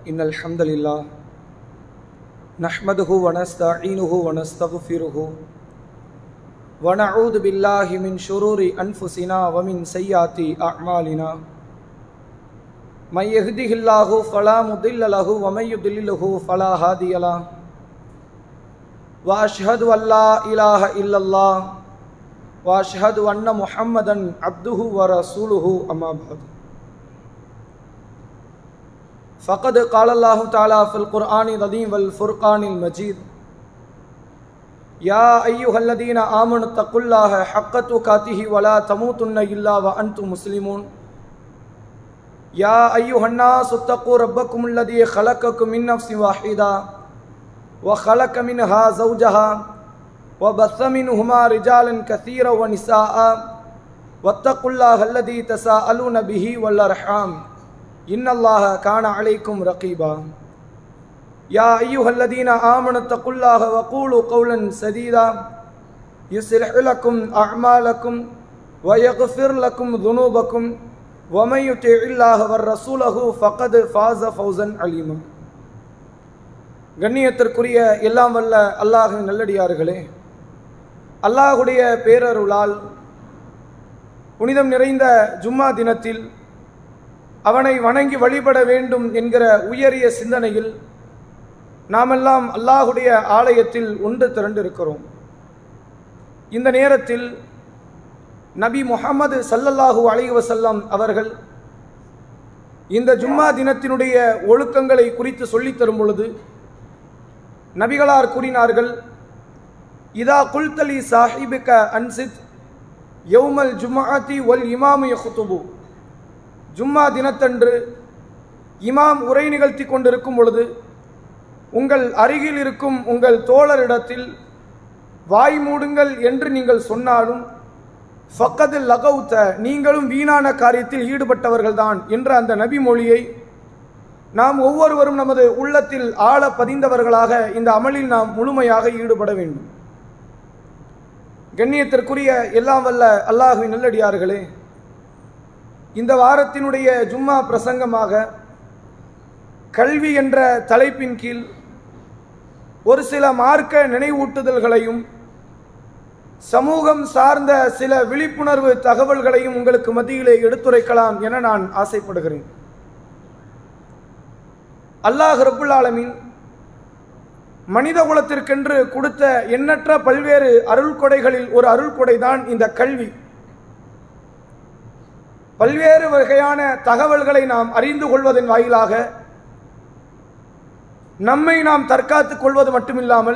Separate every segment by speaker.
Speaker 1: إن الحمد لله نحمده ونستعينه ونستغفره ونعوذ بالله من شرور أنفسنا ومن سيئات أعمالنا من يهده الله فلا مضل له ومن يضلله فلا هادي له وأشهد أن لا إله إلا الله وأشهد أن محمدا عبده ورسوله أما بعد فقد قال الله تعالى في القرآن العظيم والفرقان المجيد يا أيها الذين آمنوا اتقوا الله حق تقاته ولا تموتن إلا وأنتم مسلمون يا أيها الناس اتقوا ربكم الذي خلقكم من نفس واحدة وخلق منها زوجها وبث منهما رجالا كثيرا ونساء واتقوا الله الذي تساءلون به والأرحام إن الله كان عليكم رقيبا يا أيها الذين آمنوا اتقوا الله وقولوا قولا سديدا يصلح لكم أعمالكم ويغفر لكم ذنوبكم ومن يطع الله ورسوله فقد فاز فوزا عليما கண்ணியத்திற்குரிய எல்லாம் வல்ல அல்லாஹின் நல்லடியார்களே அல்லாஹுடைய பேரருளால் புனிதம் நிறைந்த ஜும்மா தினத்தில் அவனை வணங்கி வழிபட வேண்டும் என்கிற உயரிய சிந்தனையில் நாமெல்லாம் அல்லாஹுடைய ஆலயத்தில் ஒன்று திரண்டிருக்கிறோம் இந்த நேரத்தில் நபி முகமது சல்லல்லாஹூ அலைஹி வசல்லம் அவர்கள் இந்த ஜும்மா தினத்தினுடைய ஒழுக்கங்களை குறித்து சொல்லித் தரும் பொழுது நபிகளார் கூறினார்கள் இதா குல்தலி சாஹிபிக அன்சித் யௌமல் ஜுமாத்தி ஒல் இமாமு யஹுத்துபு ஜும்மா தினத்தன்று இமாம் உரை நிகழ்த்தி கொண்டிருக்கும் பொழுது உங்கள் அருகில் இருக்கும் உங்கள் தோழரிடத்தில் வாய் மூடுங்கள் என்று நீங்கள் சொன்னாலும் ஃபக்கது லகவுத்த நீங்களும் வீணான காரியத்தில் ஈடுபட்டவர்கள்தான் என்ற அந்த நபி மொழியை நாம் ஒவ்வொருவரும் நமது உள்ளத்தில் ஆழ பதிந்தவர்களாக இந்த அமலில் நாம் முழுமையாக ஈடுபட வேண்டும் கண்ணியத்திற்குரிய எல்லாம் வல்ல அல்லாஹுவின் நல்லடியார்களே இந்த வாரத்தினுடைய ஜும்மா பிரசங்கமாக கல்வி என்ற தலைப்பின் கீழ் ஒரு சில மார்க்க நினைவூட்டுதல்களையும் சமூகம் சார்ந்த சில விழிப்புணர்வு தகவல்களையும் உங்களுக்கு மத்தியிலே எடுத்துரைக்கலாம் என நான் ஆசைப்படுகிறேன் அல்லாஹ் ரபுல் ஆலமின் மனித குலத்திற்கென்று கொடுத்த எண்ணற்ற பல்வேறு அருள் கொடைகளில் ஒரு அருள் கொடைதான் இந்த கல்வி பல்வேறு வகையான தகவல்களை நாம் அறிந்து கொள்வதன் வாயிலாக நம்மை நாம் தற்காத்துக் கொள்வது மட்டுமில்லாமல்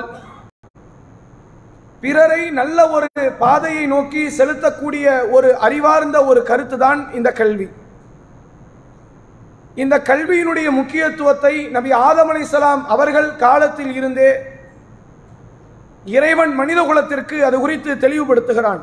Speaker 1: பிறரை நல்ல ஒரு பாதையை நோக்கி செலுத்தக்கூடிய ஒரு அறிவார்ந்த ஒரு கருத்து தான் இந்த கல்வி இந்த கல்வியினுடைய முக்கியத்துவத்தை நபி ஆதம் அலிசலாம் அவர்கள் காலத்தில் இருந்தே இறைவன் மனித குலத்திற்கு அது குறித்து தெளிவுபடுத்துகிறான்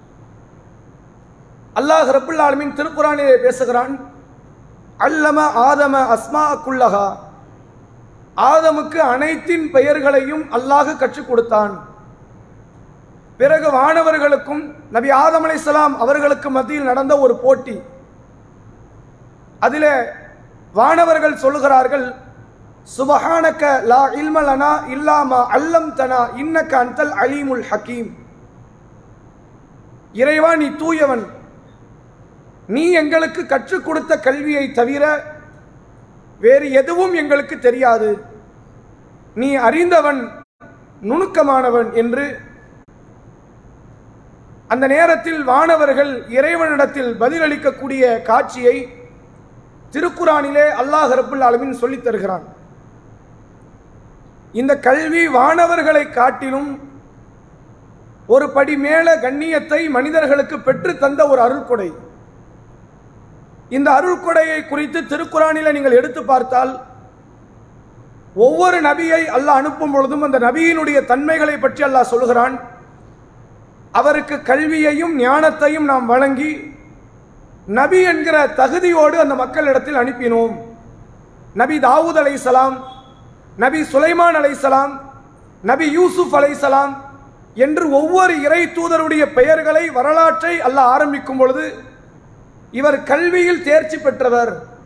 Speaker 1: அல்லாஹ் ரபுல் ஆலமின் திருக்குறானிலே பேசுகிறான் அல்லம ஆதம அஸ்மா குல்லஹா ஆதமுக்கு அனைத்தின் பெயர்களையும் அல்லாஹ் கற்றுக் கொடுத்தான் பிறகு வானவர்களுக்கும் நபி ஆதம் அலிசலாம் அவர்களுக்கு மத்தியில் நடந்த ஒரு போட்டி அதிலே வானவர்கள் சொல்லுகிறார்கள் சுபஹானக்க லா இல்மலனா இல்லாமா அல்லம் தனா இன்னக்க அந்தல் அலீமுல் ஹக்கீம் இறைவா நீ தூயவன் நீ எங்களுக்கு கற்றுக் கொடுத்த கல்வியை தவிர வேறு எதுவும் எங்களுக்கு தெரியாது நீ அறிந்தவன் நுணுக்கமானவன் என்று அந்த நேரத்தில் வானவர்கள் இறைவனிடத்தில் பதிலளிக்கக்கூடிய காட்சியை திருக்குறானிலே அல்லாஹ் ரபுல் ஆலமின் சொல்லித் தருகிறான் இந்த கல்வி வானவர்களை காட்டிலும் ஒரு படி மேல கண்ணியத்தை மனிதர்களுக்கு பெற்று தந்த ஒரு அருள்கொடை இந்த அருள்கொடையை குறித்து திருக்குறானில நீங்கள் எடுத்து பார்த்தால் ஒவ்வொரு நபியை அல்லாஹ் அனுப்பும் பொழுதும் அந்த நபியினுடைய தன்மைகளை பற்றி அல்லாஹ் சொல்கிறான் அவருக்கு கல்வியையும் ஞானத்தையும் நாம் வழங்கி நபி என்கிற தகுதியோடு அந்த மக்களிடத்தில் அனுப்பினோம் நபி தாவூத் அலைசலாம் நபி சுலைமான் அலைசலாம் நபி யூசுப் அலைசலாம் என்று ஒவ்வொரு இறை தூதருடைய பெயர்களை வரலாற்றை அல்லாஹ் ஆரம்பிக்கும் பொழுது இவர் கல்வியில் தேர்ச்சி பெற்றவர்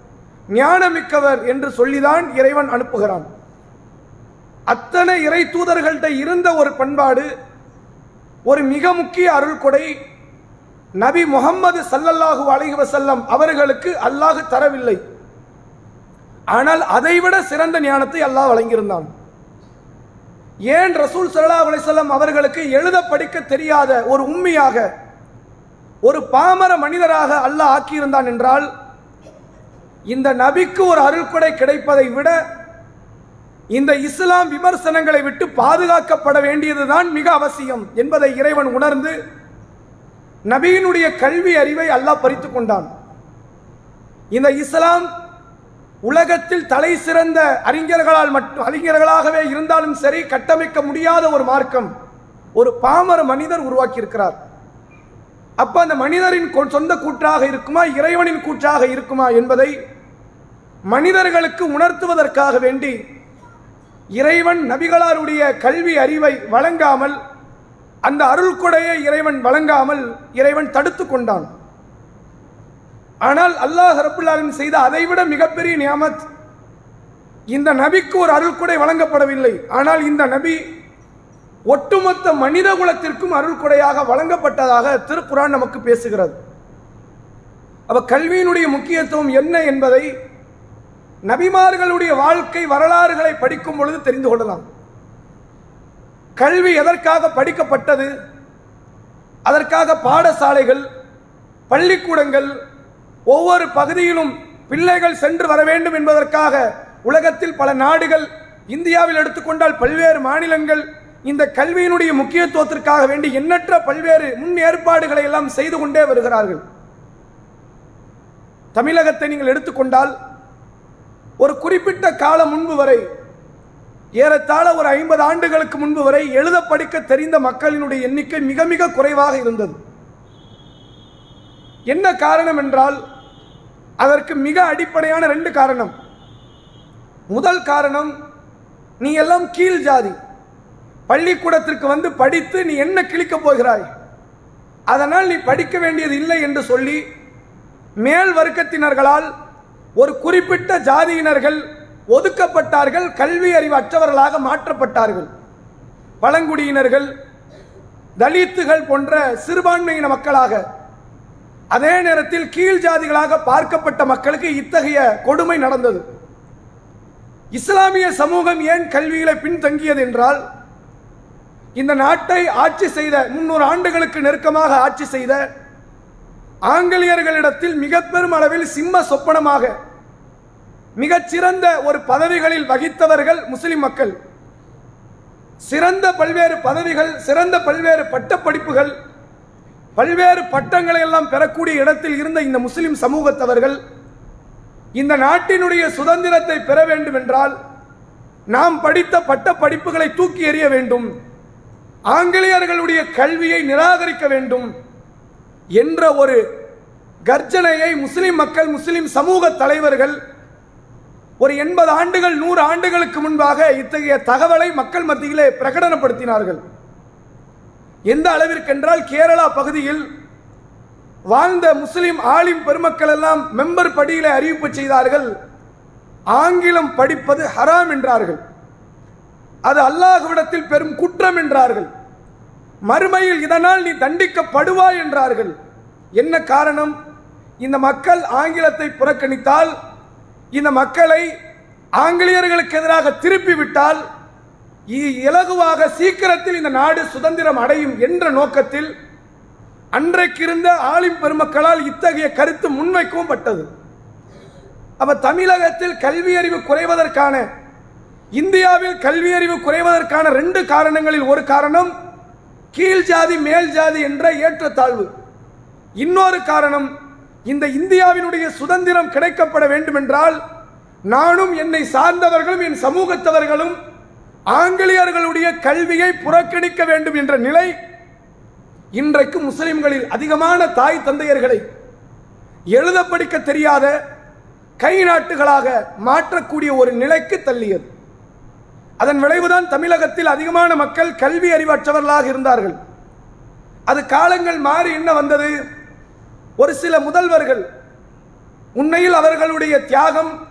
Speaker 1: ஞானமிக்கவர் என்று சொல்லிதான் இறைவன் அனுப்புகிறான் அத்தனை இறை தூதர்கள்ட்ட இருந்த ஒரு பண்பாடு ஒரு மிக முக்கிய அருள் கொடை நபி முகம்மது சல்லல்லாஹு அலைஹி வஸல்லம் அவர்களுக்கு அல்லாஹ் தரவில்லை ஆனால் அதைவிட சிறந்த ஞானத்தை அல்லாஹ் வழங்கியிருந்தான் ஏன் ரசூல் சல்லல்லாஹு அலைஹி வஸல்லம் அவர்களுக்கு எழுத படிக்க தெரியாத ஒரு உண்மையாக ஒரு பாமர மனிதராக அல்லாஹ் ஆக்கியிருந்தான் என்றால் இந்த நபிக்கு ஒரு அருள்கொடை கிடைப்பதை விட இந்த இஸ்லாம் விமர்சனங்களை விட்டு பாதுகாக்கப்பட வேண்டியதுதான் மிக அவசியம் என்பதை இறைவன் உணர்ந்து நபியினுடைய கல்வி அறிவை அல்லாஹ் பறித்துக் கொண்டான் இந்த இஸ்லாம் உலகத்தில் தலை சிறந்த அறிஞர்களால் மட்டும் அறிஞர்களாகவே இருந்தாலும் சரி கட்டமைக்க முடியாத ஒரு மார்க்கம் ஒரு பாமர மனிதர் உருவாக்கி இருக்கிறார் அப்ப அந்த மனிதரின் கொ- சொந்த கூற்றாக இருக்குமா இறைவனின் கூற்றாக இருக்குமா என்பதை மனிதர்களுக்கு உணர்த்துவதற்காக வேண்டி இறைவன் நபிகளாருடைய கல்வி அறிவை வழங்காமல் அந்த அருள் கொடையை இறைவன் வழங்காமல் இறைவன் தடுத்து கொண்டான் ஆனால் அல்லாஹ் ரபுல்லாலும் செய்த அதைவிட மிகப்பெரிய நியாமத் இந்த நபிக்கு ஒரு அருள்கொடை வழங்கப்படவில்லை ஆனால் இந்த நபி ஒட்டுமொத்த மனித குலத்திற்கும் அருள்கொடையாக வழங்கப்பட்டதாக திருக்குரான் நமக்கு பேசுகிறது அப்ப கல்வியினுடைய முக்கியத்துவம் என்ன என்பதை நபிமார்களுடைய வாழ்க்கை வரலாறுகளை படிக்கும் பொழுது தெரிந்து கொள்ளலாம் கல்வி எதற்காக படிக்கப்பட்டது அதற்காக பாடசாலைகள் பள்ளிக்கூடங்கள் ஒவ்வொரு பகுதியிலும் பிள்ளைகள் சென்று வர வேண்டும் என்பதற்காக உலகத்தில் பல நாடுகள் இந்தியாவில் எடுத்துக்கொண்டால் பல்வேறு மாநிலங்கள் இந்த கல்வியினுடைய முக்கியத்துவத்திற்காக வேண்டி எண்ணற்ற பல்வேறு முன் ஏற்பாடுகளை எல்லாம் செய்து கொண்டே வருகிறார்கள் தமிழகத்தை நீங்கள் எடுத்துக்கொண்டால் ஒரு குறிப்பிட்ட காலம் முன்பு வரை ஏறத்தாழ ஒரு ஐம்பது ஆண்டுகளுக்கு முன்பு வரை எழுத படிக்க தெரிந்த மக்களினுடைய எண்ணிக்கை மிக மிக குறைவாக இருந்தது என்ன காரணம் என்றால் அதற்கு மிக அடிப்படையான ரெண்டு காரணம் முதல் காரணம் நீ எல்லாம் கீழ் ஜாதி பள்ளிக்கூடத்திற்கு வந்து படித்து நீ என்ன கிழிக்கப் போகிறாய் அதனால் நீ படிக்க வேண்டியது இல்லை என்று சொல்லி மேல் வர்க்கத்தினர்களால் ஒரு குறிப்பிட்ட ஜாதியினர்கள் ஒதுக்கப்பட்டார்கள் கல்வி அறிவு அற்றவர்களாக மாற்றப்பட்டார்கள் பழங்குடியினர்கள் தலித்துகள் போன்ற சிறுபான்மையின மக்களாக அதே நேரத்தில் கீழ் ஜாதிகளாக பார்க்கப்பட்ட மக்களுக்கு இத்தகைய கொடுமை நடந்தது இஸ்லாமிய சமூகம் ஏன் கல்வியில பின்தங்கியது என்றால் இந்த நாட்டை ஆட்சி செய்த முன்னூறு ஆண்டுகளுக்கு நெருக்கமாக ஆட்சி செய்த ஆங்கிலேயர்களிடத்தில் மிக பெரும் அளவில் சிம்ம சொப்பனமாக மிகச்சிறந்த ஒரு பதவிகளில் வகித்தவர்கள் முஸ்லிம் மக்கள் சிறந்த பல்வேறு பதவிகள் சிறந்த பல்வேறு பட்டப்படிப்புகள் பல்வேறு பட்டங்களை எல்லாம் பெறக்கூடிய இடத்தில் இருந்த இந்த முஸ்லிம் சமூகத்தவர்கள் இந்த நாட்டினுடைய சுதந்திரத்தை பெற வேண்டும் என்றால் நாம் படித்த பட்ட படிப்புகளை தூக்கி எறிய வேண்டும் ஆங்கிலேயர்களுடைய கல்வியை நிராகரிக்க வேண்டும் என்ற ஒரு கர்ஜனையை முஸ்லிம் மக்கள் முஸ்லிம் சமூக தலைவர்கள் ஒரு எண்பது ஆண்டுகள் நூறு ஆண்டுகளுக்கு முன்பாக இத்தகைய தகவலை மக்கள் மத்தியிலே பிரகடனப்படுத்தினார்கள் எந்த அளவிற்கென்றால் கேரளா பகுதியில் வாழ்ந்த முஸ்லிம் ஆலிம் பெருமக்கள் எல்லாம் மெம்பர் படியில அறிவிப்பு செய்தார்கள் ஆங்கிலம் படிப்பது ஹராம் என்றார்கள் அது அல்லாஹ்விடத்தில் பெரும் குற்றம் என்றார்கள் மறுமையில் இதனால் நீ தண்டிக்கப்படுவாய் என்றார்கள் என்ன காரணம் இந்த மக்கள் ஆங்கிலத்தை புறக்கணித்தால் இந்த மக்களை ஆங்கிலேயர்களுக்கு எதிராக திருப்பி விட்டால் இ- இலகுவாக சீக்கிரத்தில் இந்த நாடு சுதந்திரம் அடையும் என்ற நோக்கத்தில் அன்றைக்கிருந்த ஆலிம் பெருமக்களால் இத்தகைய கருத்து முன்வைக்கவும் பட்டது அப்ப தமிழகத்தில் கல்வி அறிவு குறைவதற்கான இந்தியாவில் கல்வி அறிவு குறைவதற்கான ரெண்டு காரணங்களில் ஒரு காரணம் கீழ் ஜாதி மேல் ஜாதி என்ற ஏற்றத்தாழ்வு இன்னொரு காரணம் இந்த இந்தியாவினுடைய சுதந்திரம் கிடைக்கப்பட வேண்டுமென்றால் நானும் என்னை சார்ந்தவர்களும் என் சமூகத்தவர்களும் ஆங்கிலேயர்களுடைய கல்வியை புறக்கணிக்க வேண்டும் என்ற நிலை இன்றைக்கு முஸ்லிம்களில் அதிகமான தாய் தந்தையர்களை எழுத படிக்க தெரியாத கை நாட்டுகளாக மாற்றக்கூடிய ஒரு நிலைக்கு தள்ளியது அதன் விளைவுதான் தமிழகத்தில் அதிகமான மக்கள் கல்வி அறிவற்றவர்களாக இருந்தார்கள் அது காலங்கள் மாறி என்ன வந்தது ஒரு சில முதல்வர்கள் உண்மையில் அவர்களுடைய தியாகம்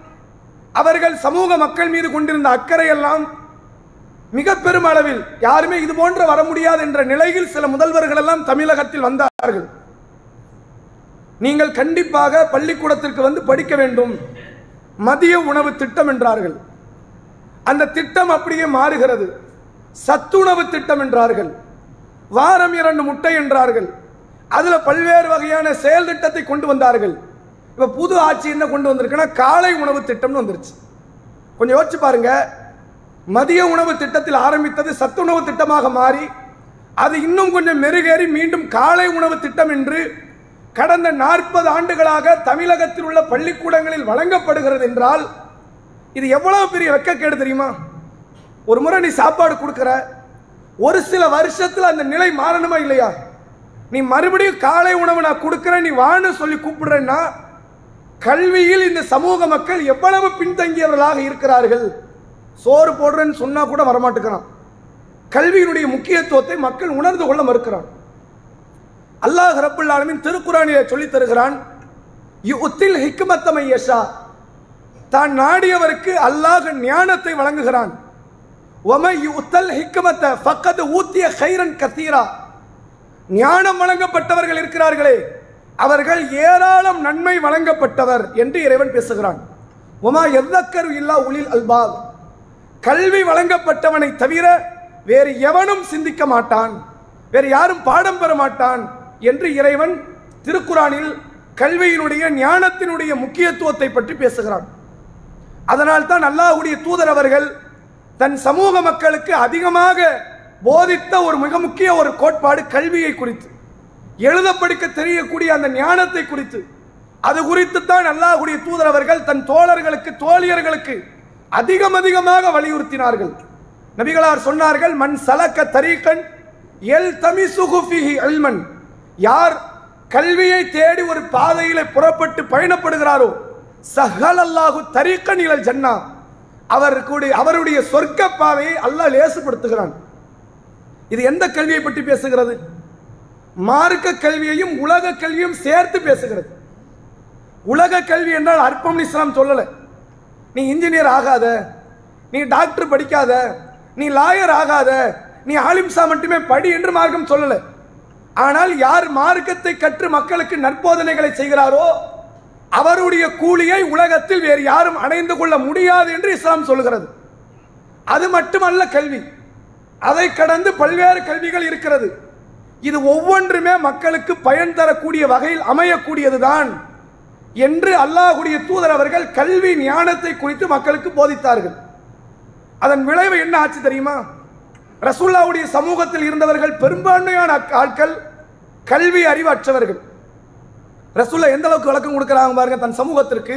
Speaker 1: அவர்கள் சமூக மக்கள் மீது கொண்டிருந்த அக்கறை எல்லாம் மிக பெரும் அளவில் யாருமே இது போன்ற வர முடியாது என்ற நிலையில் சில முதல்வர்கள் எல்லாம் தமிழகத்தில் வந்தார்கள் நீங்கள் கண்டிப்பாக பள்ளிக்கூடத்திற்கு வந்து படிக்க வேண்டும் மதிய உணவு திட்டம் என்றார்கள் அந்த திட்டம் அப்படியே மாறுகிறது சத்துணவு திட்டம் என்றார்கள் வாரம் இரண்டு முட்டை என்றார்கள் அதுல பல்வேறு வகையான செயல் திட்டத்தை கொண்டு வந்தார்கள் இப்ப புது ஆட்சி என்ன கொண்டு வந்திருக்குன்னா காலை உணவு திட்டம்னு வந்துருச்சு கொஞ்சம் யோசிச்சு பாருங்க மதிய உணவு திட்டத்தில் ஆரம்பித்தது சத்துணவு திட்டமாக மாறி அது இன்னும் கொஞ்சம் மெருகேறி மீண்டும் காலை உணவு திட்டம் என்று கடந்த நாற்பது ஆண்டுகளாக தமிழகத்தில் உள்ள பள்ளிக்கூடங்களில் வழங்கப்படுகிறது என்றால் இது எவ்வளவு பெரிய வெக்கக்கேடு தெரியுமா ஒரு முறை நீ சாப்பாடு கொடுக்கிற ஒரு சில வருஷத்துல அந்த நிலை மாறணுமா இல்லையா நீ மறுபடியும் காலை உணவு நான் கொடுக்கிறேன் நீ வான்னு சொல்லி கூப்பிடுறேன்னா கல்வியில் இந்த சமூக மக்கள் எவ்வளவு பின்தங்கியவர்களாக இருக்கிறார்கள் சோறு போடுறேன்னு சொன்னா கூட வரமாட்டேங்கிறான் கல்வியினுடைய முக்கியத்துவத்தை மக்கள் உணர்ந்து கொள்ள மறுக்கிறான் அல்லாஹ் ரப்புல் ஆலமீன் திருக்குறானிலே சொல்லித் தருகிறான் யுத்தில் ஹிக்மத்தமை யஷா தான் நாடியவருக்கு அல்லாஹ் ஞானத்தை வழங்குகிறான் ஒமை யுத்தல் ஹிக்மத்த ஃபக்கது ஊத்திய ஹைரன் கத்தீரா ஞானம் வழங்கப்பட்டவர்கள் இருக்கிறார்களே அவர்கள் ஏராளம் நன்மை வழங்கப்பட்டவர் என்று இறைவன் பேசுகிறான் ஒமா எவ்வக்கரு இல்லா உளில் அல்பாப் கல்வி வழங்கப்பட்டவனை தவிர வேறு எவனும் சிந்திக்க மாட்டான் வேறு யாரும் பாடம் பெற மாட்டான் என்று இறைவன் திருக்குறானில் கல்வியினுடைய ஞானத்தினுடைய முக்கியத்துவத்தை பற்றி பேசுகிறான் அதனால் தான் அல்லாஹ்வுடைய தூதர் அவர்கள் தன் சமூக மக்களுக்கு அதிகமாக போதித்த ஒரு மிக முக்கிய ஒரு கோட்பாடு கல்வியை குறித்து எழுத படிக்க தெரியக்கூடிய அந்த ஞானத்தை குறித்து அது குறித்து தான் அல்லாஹ்வுடைய தூதர் அவர்கள் தன் தோழர்களுக்கு தோழியர்களுக்கு அதிகம் அதிகமாக வலியுறுத்தினார்கள் நபிகளார் சொன்னார்கள் மண் சலக்க தரீக்கன் எல் தமிசுகு ஃபிஹி இல்மன் யார் கல்வியை தேடி ஒரு பாதையிலே புறப்பட்டு பயணப்படுகிறாரோ சஹல் அல்லாஹு தரீக்கன் இலல் ஜன்னா அவருடைய அவருடைய சொர்க்க பாதையை அல்லாஹ் லேசுபடுத்துகிறான் இது எந்த கல்வியை பற்றி பேசுகிறது மார்க்க கல்வியையும் உலக கல்வியும் சேர்த்து பேசுகிறது உலக கல்வி என்றால் அற்பம் இஸ்லாம் சொல்லல நீ இன்ஜினியர் ஆகாத நீ டாக்டர் படிக்காத நீ லாயர் ஆகாத நீ ஆலிம்சா மட்டுமே படி என்று மார்க்கம் சொல்லல ஆனால் யார் மார்க்கத்தை கற்று மக்களுக்கு நற்போதனைகளை செய்கிறாரோ அவருடைய கூலியை உலகத்தில் வேறு யாரும் அடைந்து கொள்ள முடியாது என்று இஸ்லாம் சொல்கிறது அது மட்டுமல்ல கல்வி அதை கடந்து பல்வேறு கல்விகள் இருக்கிறது இது ஒவ்வொன்றுமே மக்களுக்கு பயன் தரக்கூடிய வகையில் அமையக்கூடியதுதான் என்று அல்லாஹ்வுடைய தூதர் அவர்கள் கல்வி ஞானத்தை குறித்து மக்களுக்கு போதித்தார்கள் அதன் விளைவு என்ன ஆச்சு தெரியுமா ரசூல்லாவுடைய சமூகத்தில் இருந்தவர்கள் பெரும்பான்மையான ஆட்கள் கல்வி அறிவற்றவர்கள் ரசூல்லா எந்த அளவுக்கு விளக்கம் கொடுக்குறாங்க பாருங்க தன் சமூகத்திற்கு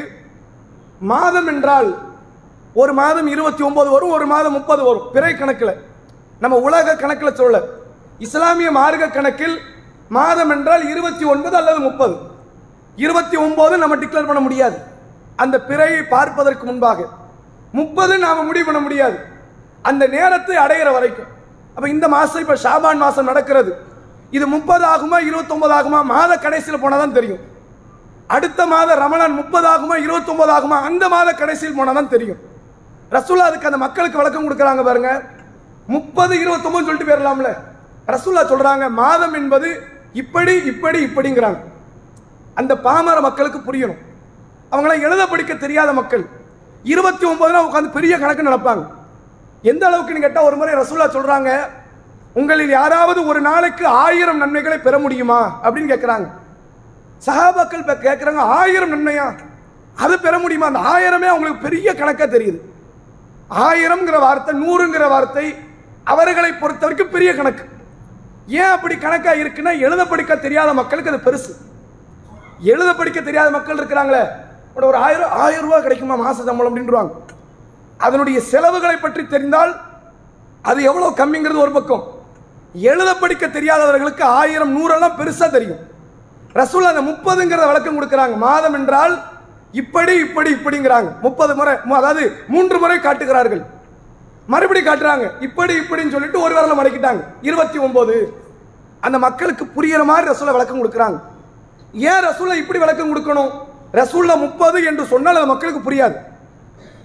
Speaker 1: மாதம் என்றால் ஒரு மாதம் இருபத்தி ஒன்பது வரும் ஒரு மாதம் முப்பது வரும் பிறை கணக்கில் நம்ம உலக கணக்கில் சொல்ல இஸ்லாமிய மார்க்க கணக்கில் மாதம் என்றால் இருபத்தி ஒன்பது அல்லது முப்பது இருபத்தி ஒன்பது நம்ம டிக்ளேர் பண்ண முடியாது அந்த பிறையை பார்ப்பதற்கு முன்பாக முப்பது நாம முடிவு பண்ண முடியாது அந்த நேரத்தை அடையிற வரைக்கும் அப்ப இந்த மாசம் இப்ப ஷாபான் மாசம் நடக்கிறது இது முப்பது ஆகுமா இருபத்தொன்பது ஆகுமா மாத கடைசியில் போனாதான் தெரியும் அடுத்த மாத ரமலான் முப்பது ஆகுமா இருபத்தொன்பது ஆகுமா அந்த மாத கடைசியில் போனாதான் தெரியும் ரசூல்லா அதுக்கு அந்த மக்களுக்கு விளக்கம் கொடுக்குறாங்க பாருங்க முப்பது இருபத்தொன்பது சொல்லிட்டு போயிடலாம்ல ரசூல்லா சொல்றாங்க மாதம் என்பது இப்படி இப்படி இப்படிங்கிறாங்க அந்த பாமர மக்களுக்கு புரியணும் அவங்களாம் எழுத படிக்க தெரியாத மக்கள் இருபத்தி ஒன்பதுல உட்காந்து பெரிய கணக்கு நடப்பாங்க எந்த அளவுக்குன்னு கேட்டா ஒரு முறை ரசூல்லா சொல்றாங்க உங்களில் யாராவது ஒரு நாளைக்கு ஆயிரம் நன்மைகளை பெற முடியுமா அப்படின்னு கேட்கிறாங்க சஹாபாக்கள் இப்ப கேட்கறாங்க ஆயிரம் நன்மையா அது பெற முடியுமா அந்த ஆயிரமே அவங்களுக்கு பெரிய கணக்கா தெரியுது ஆயிரம்ங்கிற வார்த்தை நூறுங்கிற வார்த்தை அவர்களை பொறுத்த வரைக்கும் பெரிய கணக்கு ஏன் அப்படி கணக்கா இருக்குன்னா எழுத படிக்க தெரியாத மக்களுக்கு அது பெருசு எழுத படிக்க தெரியாத மக்கள் இருக்கிறாங்களே ஒரு ஒரு ஆயிரம் ஆயிரம் ரூபாய் கிடைக்குமா மாச சம்பளம் அப்படின்றாங்க அதனுடைய செலவுகளை பற்றி தெரிந்தால் அது எவ்வளவு கம்மிங்கிறது ஒரு பக்கம் எழுத படிக்க தெரியாதவர்களுக்கு ஆயிரம் நூறெல்லாம் பெருசா தெரியும் ரசூல் அந்த முப்பதுங்கிறத விளக்கம் கொடுக்குறாங்க மாதம் என்றால் இப்படி இப்படி இப்படிங்கிறாங்க முப்பது முறை மு- அதாவது மூன்று முறை காட்டுகிறார்கள் மறுபடி காட்டுறாங்க இப்படி இப்படின்னு சொல்லிட்டு ஒரு விரல மடக்கிட்டாங்க இருபத்தி ஒன்பது அந்த மக்களுக்கு புரியுற மாதிரி ரசூலை விளக்கம் கொடுக்குறாங்க ஏன் ரசூலை இப்படி விளக்கம் கொடுக்கணும் ரசூல்ல முப்பது என்று சொன்னால் அது மக்களுக்கு புரியாது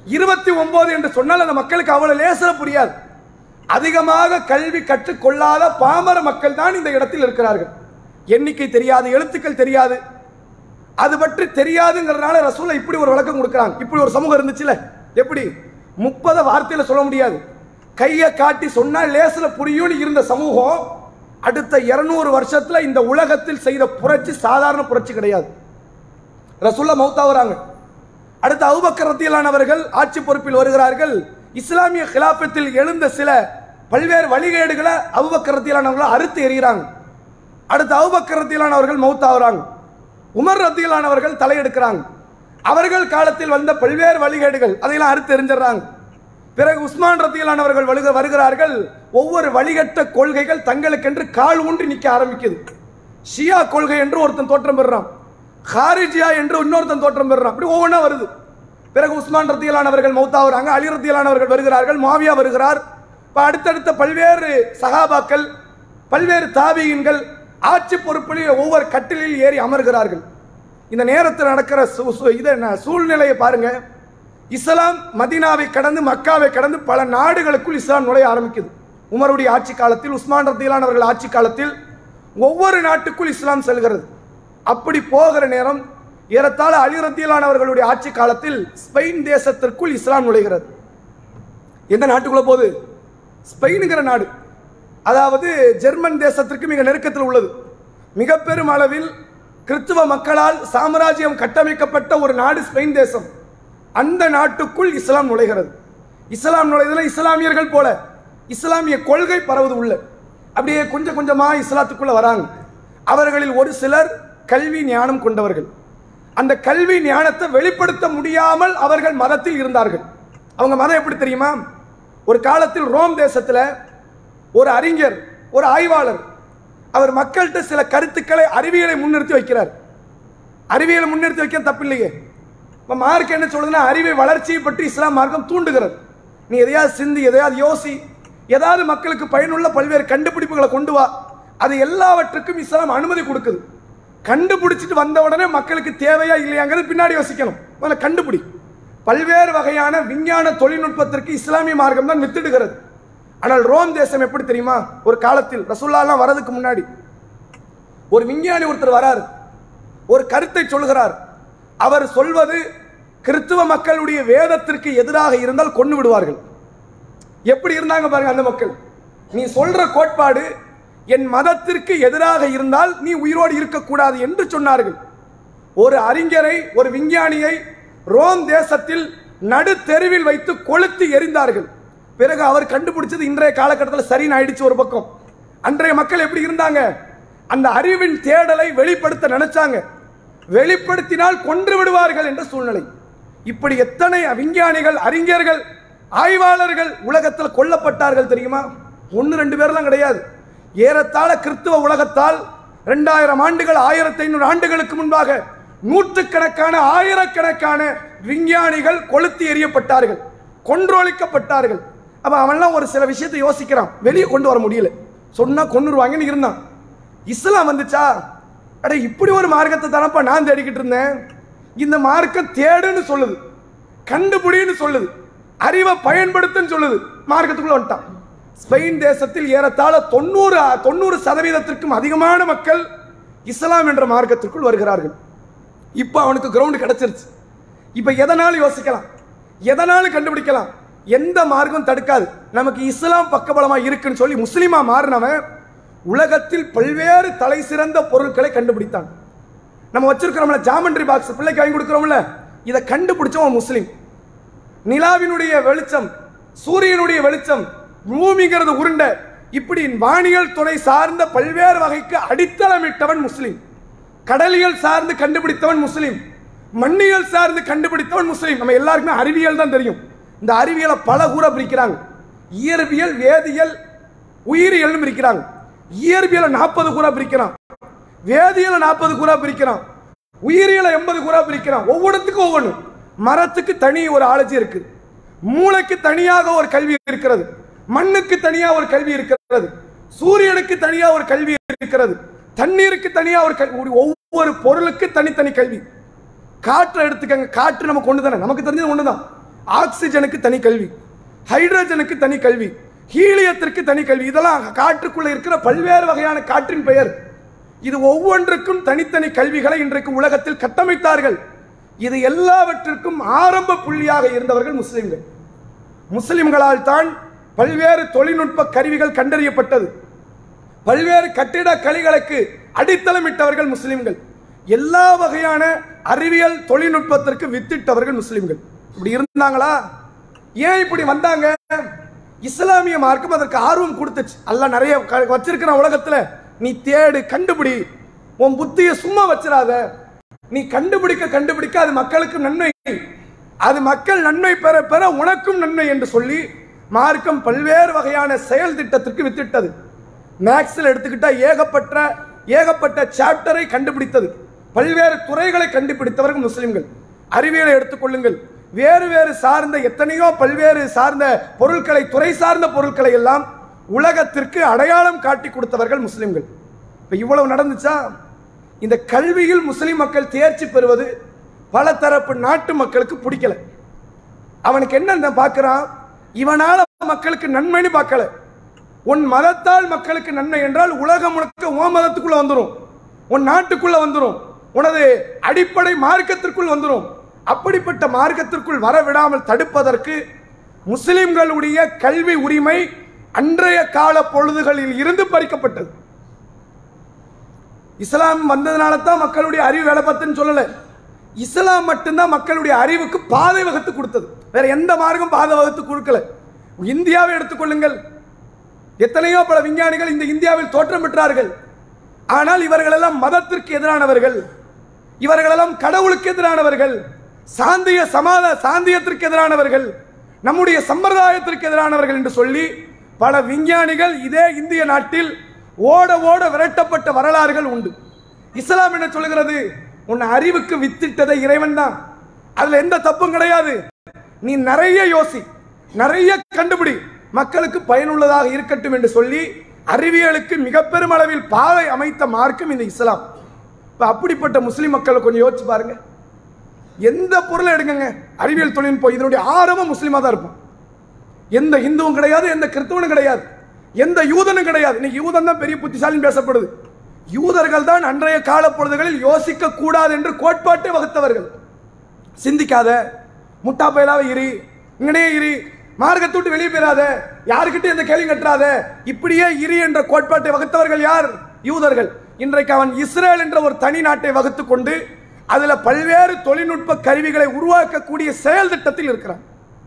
Speaker 1: இருபத்தி ஒன்பது என்று சொன்னால் அந்த மக்களுக்கு அவ்வளவு லேசா புரியாது அதிகமாக கல்வி கற்றுக்கொள்ளாத பாமர மக்கள் தான் இந்த இடத்தில் இருக்கிறார்கள் எண்ணிக்கை தெரியாது எழுத்துக்கள் தெரியாது அது பற்றி தெரியாதுங்கிறதுனால ரசூலை இப்படி ஒரு விளக்கம் கொடுக்குறாங்க இப்படி ஒரு சமூகம் இருந்துச்சுல எப்படி முப்பது வார்த்தையில சொல்ல முடியாது கையை காட்டி சொன்னா லேசில் புரியும்னு இருந்த சமூகம் அடுத்த இருநூறு வருஷத்துல இந்த உலகத்தில் செய்த புரட்சி சாதாரண புரட்சி கிடையாது ரசூல்லா மௌத்தாகிறாங்க அடுத்து அவுபக்கர் ரத்தியலானவர்கள் ஆட்சி பொறுப்பில் வருகிறார்கள் இஸ்லாமிய கிலாபத்தில் எழுந்த சில பல்வேறு வழிகேடுகளை அவுபக்கர் ரத்தியலானவர்களை அறுத்து எறிகிறாங்க அடுத்து அவுபக்கர் ரத்தியலானவர்கள் மௌத்தாகிறாங்க உமர் ரத்தியலானவர்கள் தலையெடுக்கிறாங்க அவர்கள் காலத்தில் வந்த பல்வேறு வழிகேடுகள் அதையெல்லாம் அறுத்து எறிஞ்சிடறாங்க பிறகு உஸ்மான் ரத்தியலானவர்கள் வருக வருகிறார்கள் ஒவ்வொரு வழிகட்ட கொள்கைகள் தங்களுக்கென்று கால் ஊன்றி நிற்க ஆரம்பிக்குது ஷியா கொள்கை என்று ஒருத்தன் தோற்றம் பெறுறான் ஹாரிஜியா என்று இன்னொருத்தன் தோற்றம் பெறுறான் அப்படி ஒவ்வொன்றா வருது பிறகு உஸ்மான் ரத்தியலானவர்கள் மௌத்தாகிறாங்க அலி ரத்தியலானவர்கள் வருகிறார்கள் மாவியா வருகிறார் இப்ப அடுத்தடுத்த பல்வேறு சகாபாக்கள் பல்வேறு தாபியின்கள் ஆட்சி பொறுப்பில் ஒவ்வொரு கட்டிலில் ஏறி அமர்கிறார்கள் இந்த நேரத்தில் நடக்கிற சு- சு- இது என்ன சூழ்நிலையை பாருங்க இஸ்லாம் மதீனாவை கடந்து மக்காவை கடந்து பல நாடுகளுக்குள் இஸ்லாம் நுழைய ஆரம்பிக்குது உமருடைய ஆட்சி காலத்தில் உஸ்மான் ரத்தியலானவர்கள் ஆட்சி காலத்தில் ஒவ்வொரு நாட்டுக்குள் இஸ்லாம் செல்கிறது அப்படி போகிற நேரம் ஏறத்தாழ அலி ரத்தியலானவர்களுடைய ஆட்சி காலத்தில் ஸ்பெயின் தேசத்திற்குள் இஸ்லாம் நுழைகிறது எந்த நாட்டுக்குள்ள போகுது ஸ்பெயினுங்கிற நாடு அதாவது ஜெர்மன் தேசத்திற்கு மிக நெருக்கத்தில் உள்ளது மிக பெரும் அளவில் கிறிஸ்துவ மக்களால் சாம்ராஜ்யம் கட்டமைக்கப்பட்ட ஒரு நாடு ஸ்பெயின் தேசம் அந்த நாட்டுக்குள் இஸ்லாம் நுழைகிறது இஸ்லாம் நுழைதல இஸ்லாமியர்கள் போல இஸ்லாமிய கொள்கை பரவுது உள்ள அப்படியே கொஞ்சம் கொஞ்சமா இஸ்லாத்துக்குள்ள வராங்க அவர்களில் ஒரு சிலர் கல்வி ஞானம் கொண்டவர்கள் அந்த கல்வி ஞானத்தை வெளிப்படுத்த முடியாமல் அவர்கள் மதத்தில் இருந்தார்கள் அவங்க மதம் எப்படி தெரியுமா ஒரு காலத்தில் ரோம் தேசத்துல ஒரு அறிஞர் ஒரு ஆய்வாளர் அவர் மக்கள்கிட்ட சில கருத்துக்களை அறிவியலை முன்னிறுத்தி வைக்கிறார் அறிவியலை முன்னிறுத்தி வைக்க தப்பில்லையே இப்போ மார்க் என்ன சொல்லுதுன்னா அறிவை வளர்ச்சியை பற்றி இஸ்லாம் மார்க்கம் தூண்டுகிறது நீ எதையாவது சிந்தி எதையாவது யோசி ஏதாவது மக்களுக்கு பயனுள்ள பல்வேறு கண்டுபிடிப்புகளை கொண்டு வா அது எல்லாவற்றுக்கும் இஸ்லாம் அனுமதி கொடுக்குது கண்டுபிடிச்சிட்டு வந்த உடனே மக்களுக்கு தேவையா இல்லையாங்கிறது பின்னாடி யோசிக்கணும் முதல்ல கண்டுபிடி பல்வேறு வகையான விஞ்ஞான தொழில்நுட்பத்திற்கு இஸ்லாமிய மார்க்கம் தான் வித்திடுகிறது ஆனால் ரோம் தேசம் எப்படி தெரியுமா ஒரு காலத்தில் ரசூல்லாலாம் வரதுக்கு முன்னாடி ஒரு விஞ்ஞானி ஒருத்தர் வராரு ஒரு கருத்தை சொல்கிறார் அவர் சொல்வது கிறிஸ்துவ மக்களுடைய வேதத்திற்கு எதிராக இருந்தால் கொண்டு விடுவார்கள் எப்படி இருந்தாங்க பாருங்க அந்த மக்கள் நீ சொல்ற கோட்பாடு என் மதத்திற்கு எதிராக இருந்தால் நீ உயிரோடு இருக்கக்கூடாது என்று சொன்னார்கள் ஒரு அறிஞரை ஒரு விஞ்ஞானியை ரோம் தேசத்தில் நடு தெருவில் வைத்து கொளுத்தி எறிந்தார்கள் பிறகு அவர் கண்டுபிடிச்சது இன்றைய காலகட்டத்தில் சரின்னு ஆயிடுச்சு ஒரு பக்கம் அன்றைய மக்கள் எப்படி இருந்தாங்க அந்த அறிவின் தேடலை வெளிப்படுத்த நினைச்சாங்க வெளிப்படுத்தினால் கொன்று விடுவார்கள் என்ற சூழ்நிலை இப்படி எத்தனை விஞ்ஞானிகள் அறிஞர்கள் ஆய்வாளர்கள் உலகத்தில் கொல்லப்பட்டார்கள் தெரியுமா ஒன்று ரெண்டு பேர்லாம் கிடையாது ஏறத்தாழ கிறிஸ்துவ உலகத்தால் ரெண்டாயிரம் ஆண்டுகள் ஆயிரத்தி ஐநூறு ஆண்டுகளுக்கு முன்பாக நூற்றுக்கணக்கான ஆயிரக்கணக்கான விஞ்ஞானிகள் கொளுத்தி எறியப்பட்டார்கள் கொன்றொழிக்கப்பட்டார்கள் அப்ப அவன்லாம் ஒரு சில விஷயத்தை யோசிக்கிறான் வெளியே கொண்டு வர முடியல சொன்னா கொன்னுருவாங்கன்னு இருந்தான் இஸ்லாம் வந்துச்சா அட இப்படி ஒரு மார்க்கத்தை தானப்பா நான் தேடிக்கிட்டு இருந்தேன் இந்த மார்க்கம் தேடுன்னு சொல்லுது கண்டுபிடின்னு சொல்லுது அறிவை பயன்படுத்துன்னு சொல்லுது மார்க்கத்துக்குள்ள வந்துட்டான் ஸ்பெயின் தேசத்தில் ஏறத்தாழ தொண்ணூறு தொண்ணூறு சதவீதத்திற்கும் அதிகமான மக்கள் இஸ்லாம் என்ற மார்க்கத்திற்குள் வருகிறார்கள் இப்போ அவனுக்கு கிரவுண்ட் கிடைச்சிருச்சு இப்போ எதனாலும் யோசிக்கலாம் எதனாலும் கண்டுபிடிக்கலாம் எந்த மார்க்கம் தடுக்காது நமக்கு இஸ்லாம் பக்கபலமா இருக்குன்னு சொல்லி முஸ்லீமா மாறினவன் உலகத்தில் பல்வேறு தலை சிறந்த பொருட்களை கண்டுபிடித்தான் நம்ம வச்சிருக்கிறோம்ல ஜாமண்ட்ரி பாக்ஸ் பிள்ளைக்கு வாங்கி கொடுக்குறோம்ல இதை கண்டுபிடிச்சவன் முஸ்லீம் நிலாவினுடைய வெளிச்சம் சூரியனுடைய வெளிச்சம் பூமிங்கிறது உருண்டை இப்படி வானியல் துறை சார்ந்த பல்வேறு வகைக்கு அடித்தளமிட்டவன் முஸ்லீம் கடலியல் சார்ந்து கண்டுபிடித்தவன் முஸ்லீம் மண்ணியல் சார்ந்து கண்டுபிடித்தவன் முஸ்லீம் நம்ம எல்லாருக்குமே அறிவியல் தான் தெரியும் இந்த அறிவியலை பல கூற பிரிக்கிறாங்க இயற்பியல் வேதியியல் உயிரியல்னு பிரிக்கிறாங்க இயற்பியலை நாற்பது கூறா பிரிக்கிறான் வேதியியலை நாற்பது கூறா பிரிக்கிறான் உயிரியலை எண்பது கூறா பிரிக்கிறான் ஒவ்வொருத்துக்கும் ஒவ்வொன்று மரத்துக்கு தனி ஒரு ஆலஜி இருக்கு மூளைக்கு தனியாக ஒரு கல்வி இருக்கிறது மண்ணுக்கு தனியா ஒரு கல்வி இருக்கிறது சூரியனுக்கு தனியா ஒரு கல்வி இருக்கிறது தண்ணீருக்கு தனியா ஒரு கல்வி ஒவ்வொரு பொருளுக்கு தனித்தனி கல்வி காற்றை எடுத்துக்கங்க காற்று நமக்கு ஒன்று தானே நமக்கு தெரிஞ்சது ஒன்று தான் ஆக்சிஜனுக்கு தனி கல்வி ஹைட்ரஜனுக்கு தனி கல்வி ஹீலியத்திற்கு தனி கல்வி இதெல்லாம் காற்றுக்குள்ள இருக்கிற பல்வேறு வகையான காற்றின் பெயர் இது ஒவ்வொன்றுக்கும் தனித்தனி கல்விகளை இன்றைக்கு உலகத்தில் கட்டமைத்தார்கள் இது எல்லாவற்றிற்கும் ஆரம்ப புள்ளியாக இருந்தவர்கள் முஸ்லிம்கள் முஸ்லிம்களால் தான் பல்வேறு தொழில்நுட்ப கருவிகள் கண்டறியப்பட்டது பல்வேறு கட்டிட கலைகளுக்கு அடித்தளமிட்டவர்கள் முஸ்லிம்கள் எல்லா வகையான அறிவியல் தொழில்நுட்பத்திற்கு வித்திட்டவர்கள் முஸ்லிம்கள் இப்படி இருந்தாங்களா ஏன் இப்படி வந்தாங்க இஸ்லாமிய மார்க்கம் அதற்கு ஆர்வம் கொடுத்துச்சு அல்லாஹ் நிறைய க- வச்சிருக்கிற உலகத்துல நீ தேடு கண்டுபிடி உன் புத்தியை சும்மா வச்சிராத நீ கண்டுபிடிக்க கண்டுபிடிக்க அது மக்களுக்கு நன்மை அது மக்கள் நன்மை பெற பெற உனக்கும் நன்மை என்று சொல்லி மார்க்கம் பல்வேறு வகையான செயல் திட்டத்திற்கு வித்திட்டது மேக்ஸில் எடுத்துக்கிட்டா ஏகப்பட்ட ஏகப்பட்ட சாப்டரை கண்டுபிடித்தது பல்வேறு துறைகளை கண்டுபிடித்தவர்கள் முஸ்லிம்கள் அறிவியலை எடுத்துக்கொள்ளுங்கள் வேறு வேறு சார்ந்த எத்தனையோ பல்வேறு சார்ந்த பொருட்களை துறை சார்ந்த பொருட்களை எல்லாம் உலகத்திற்கு அடையாளம் காட்டி கொடுத்தவர்கள் முஸ்லிம்கள் இப்ப இவ்வளவு நடந்துச்சா இந்த கல்வியில் முஸ்லிம் மக்கள் தேர்ச்சி பெறுவது பல தரப்பு நாட்டு மக்களுக்கு பிடிக்கல அவனுக்கு என்ன பார்க்கிறான் இவனால மக்களுக்கு நன்மைன்னு பார்க்கல உன் மதத்தால் மக்களுக்கு நன்மை என்றால் உலகம் முழுக்க உன் மதத்துக்குள்ள வந்துடும் உன் நாட்டுக்குள்ள வந்துடும் உனது அடிப்படை மார்க்கத்திற்குள் வந்துடும் அப்படிப்பட்ட மார்க்கத்திற்குள் வர விடாமல் தடுப்பதற்கு முஸ்லிம்களுடைய கல்வி உரிமை அன்றைய கால பொழுதுகளில் இருந்து பறிக்கப்பட்டது இஸ்லாம் வந்ததுனால தான் மக்களுடைய அறிவு வேலை பார்த்துன்னு சொல்லல இஸ்லாம் மட்டும்தான் மக்களுடைய அறிவுக்கு பாதை வகுத்து கொடுத்தது வேற எந்த மார்க்கம் பாதை வகுத்து கொடுக்கல இந்தியாவை எடுத்துக்கொள்ளுங்கள் எத்தனையோ பல விஞ்ஞானிகள் இந்த இந்தியாவில் தோற்றம் பெற்றார்கள் ஆனால் இவர்களெல்லாம் மதத்திற்கு எதிரானவர்கள் இவர்களெல்லாம் கடவுளுக்கு எதிரானவர்கள் சாந்திய சமாத சாந்தியத்திற்கு எதிரானவர்கள் நம்முடைய சம்பிரதாயத்திற்கு எதிரானவர்கள் என்று சொல்லி பல விஞ்ஞானிகள் இதே இந்திய நாட்டில் ஓட ஓட விரட்டப்பட்ட வரலாறுகள் உண்டு இஸ்லாம் என்ன சொல்கிறது உன் அறிவுக்கு வித்திட்டதை இறைவன் தான் அதுல எந்த தப்பும் கிடையாது நீ நிறைய யோசி நிறைய கண்டுபிடி மக்களுக்கு பயனுள்ளதாக இருக்கட்டும் என்று சொல்லி அறிவியலுக்கு மிக பெரும் அளவில் பாதை அமைத்த மார்க்கம் இந்த இஸ்லாம் இப்ப அப்படிப்பட்ட முஸ்லிம் மக்களை கொஞ்சம் யோசிச்சு பாருங்க எந்த பொருளை எடுங்கங்க அறிவியல் தொழில்நுட்பம் இதனுடைய ஆரம்பம் முஸ்லீமா தான் இருக்கும் எந்த இந்துவும் கிடையாது எந்த கிறிஸ்தவனும் கிடையாது எந்த யூதனும் கிடையாது இன்னைக்கு யூதன் தான் பெரிய புத்திசாலின்னு பேசப்படுது யூதர்கள் தான் அன்றைய கால பொழுதுகளில் யோசிக்க கூடாது என்று கோட்பாட்டை வகுத்தவர்கள் சிந்திக்காத முட்டா பயலாக இரு இங்கனே இரு மார்க்கத்தை விட்டு வெளியே போயிடாத யாருக்கிட்ட எந்த கேள்வி கட்டுறாத இப்படியே இரு என்ற கோட்பாட்டை வகுத்தவர்கள் யார் யூதர்கள் இன்றைக்கு அவன் இஸ்ரேல் என்ற ஒரு தனி நாட்டை வகுத்துக் கொண்டு அதுல பல்வேறு தொழில்நுட்ப கருவிகளை உருவாக்கக்கூடிய செயல் திட்டத்தில் இருக்கிறான்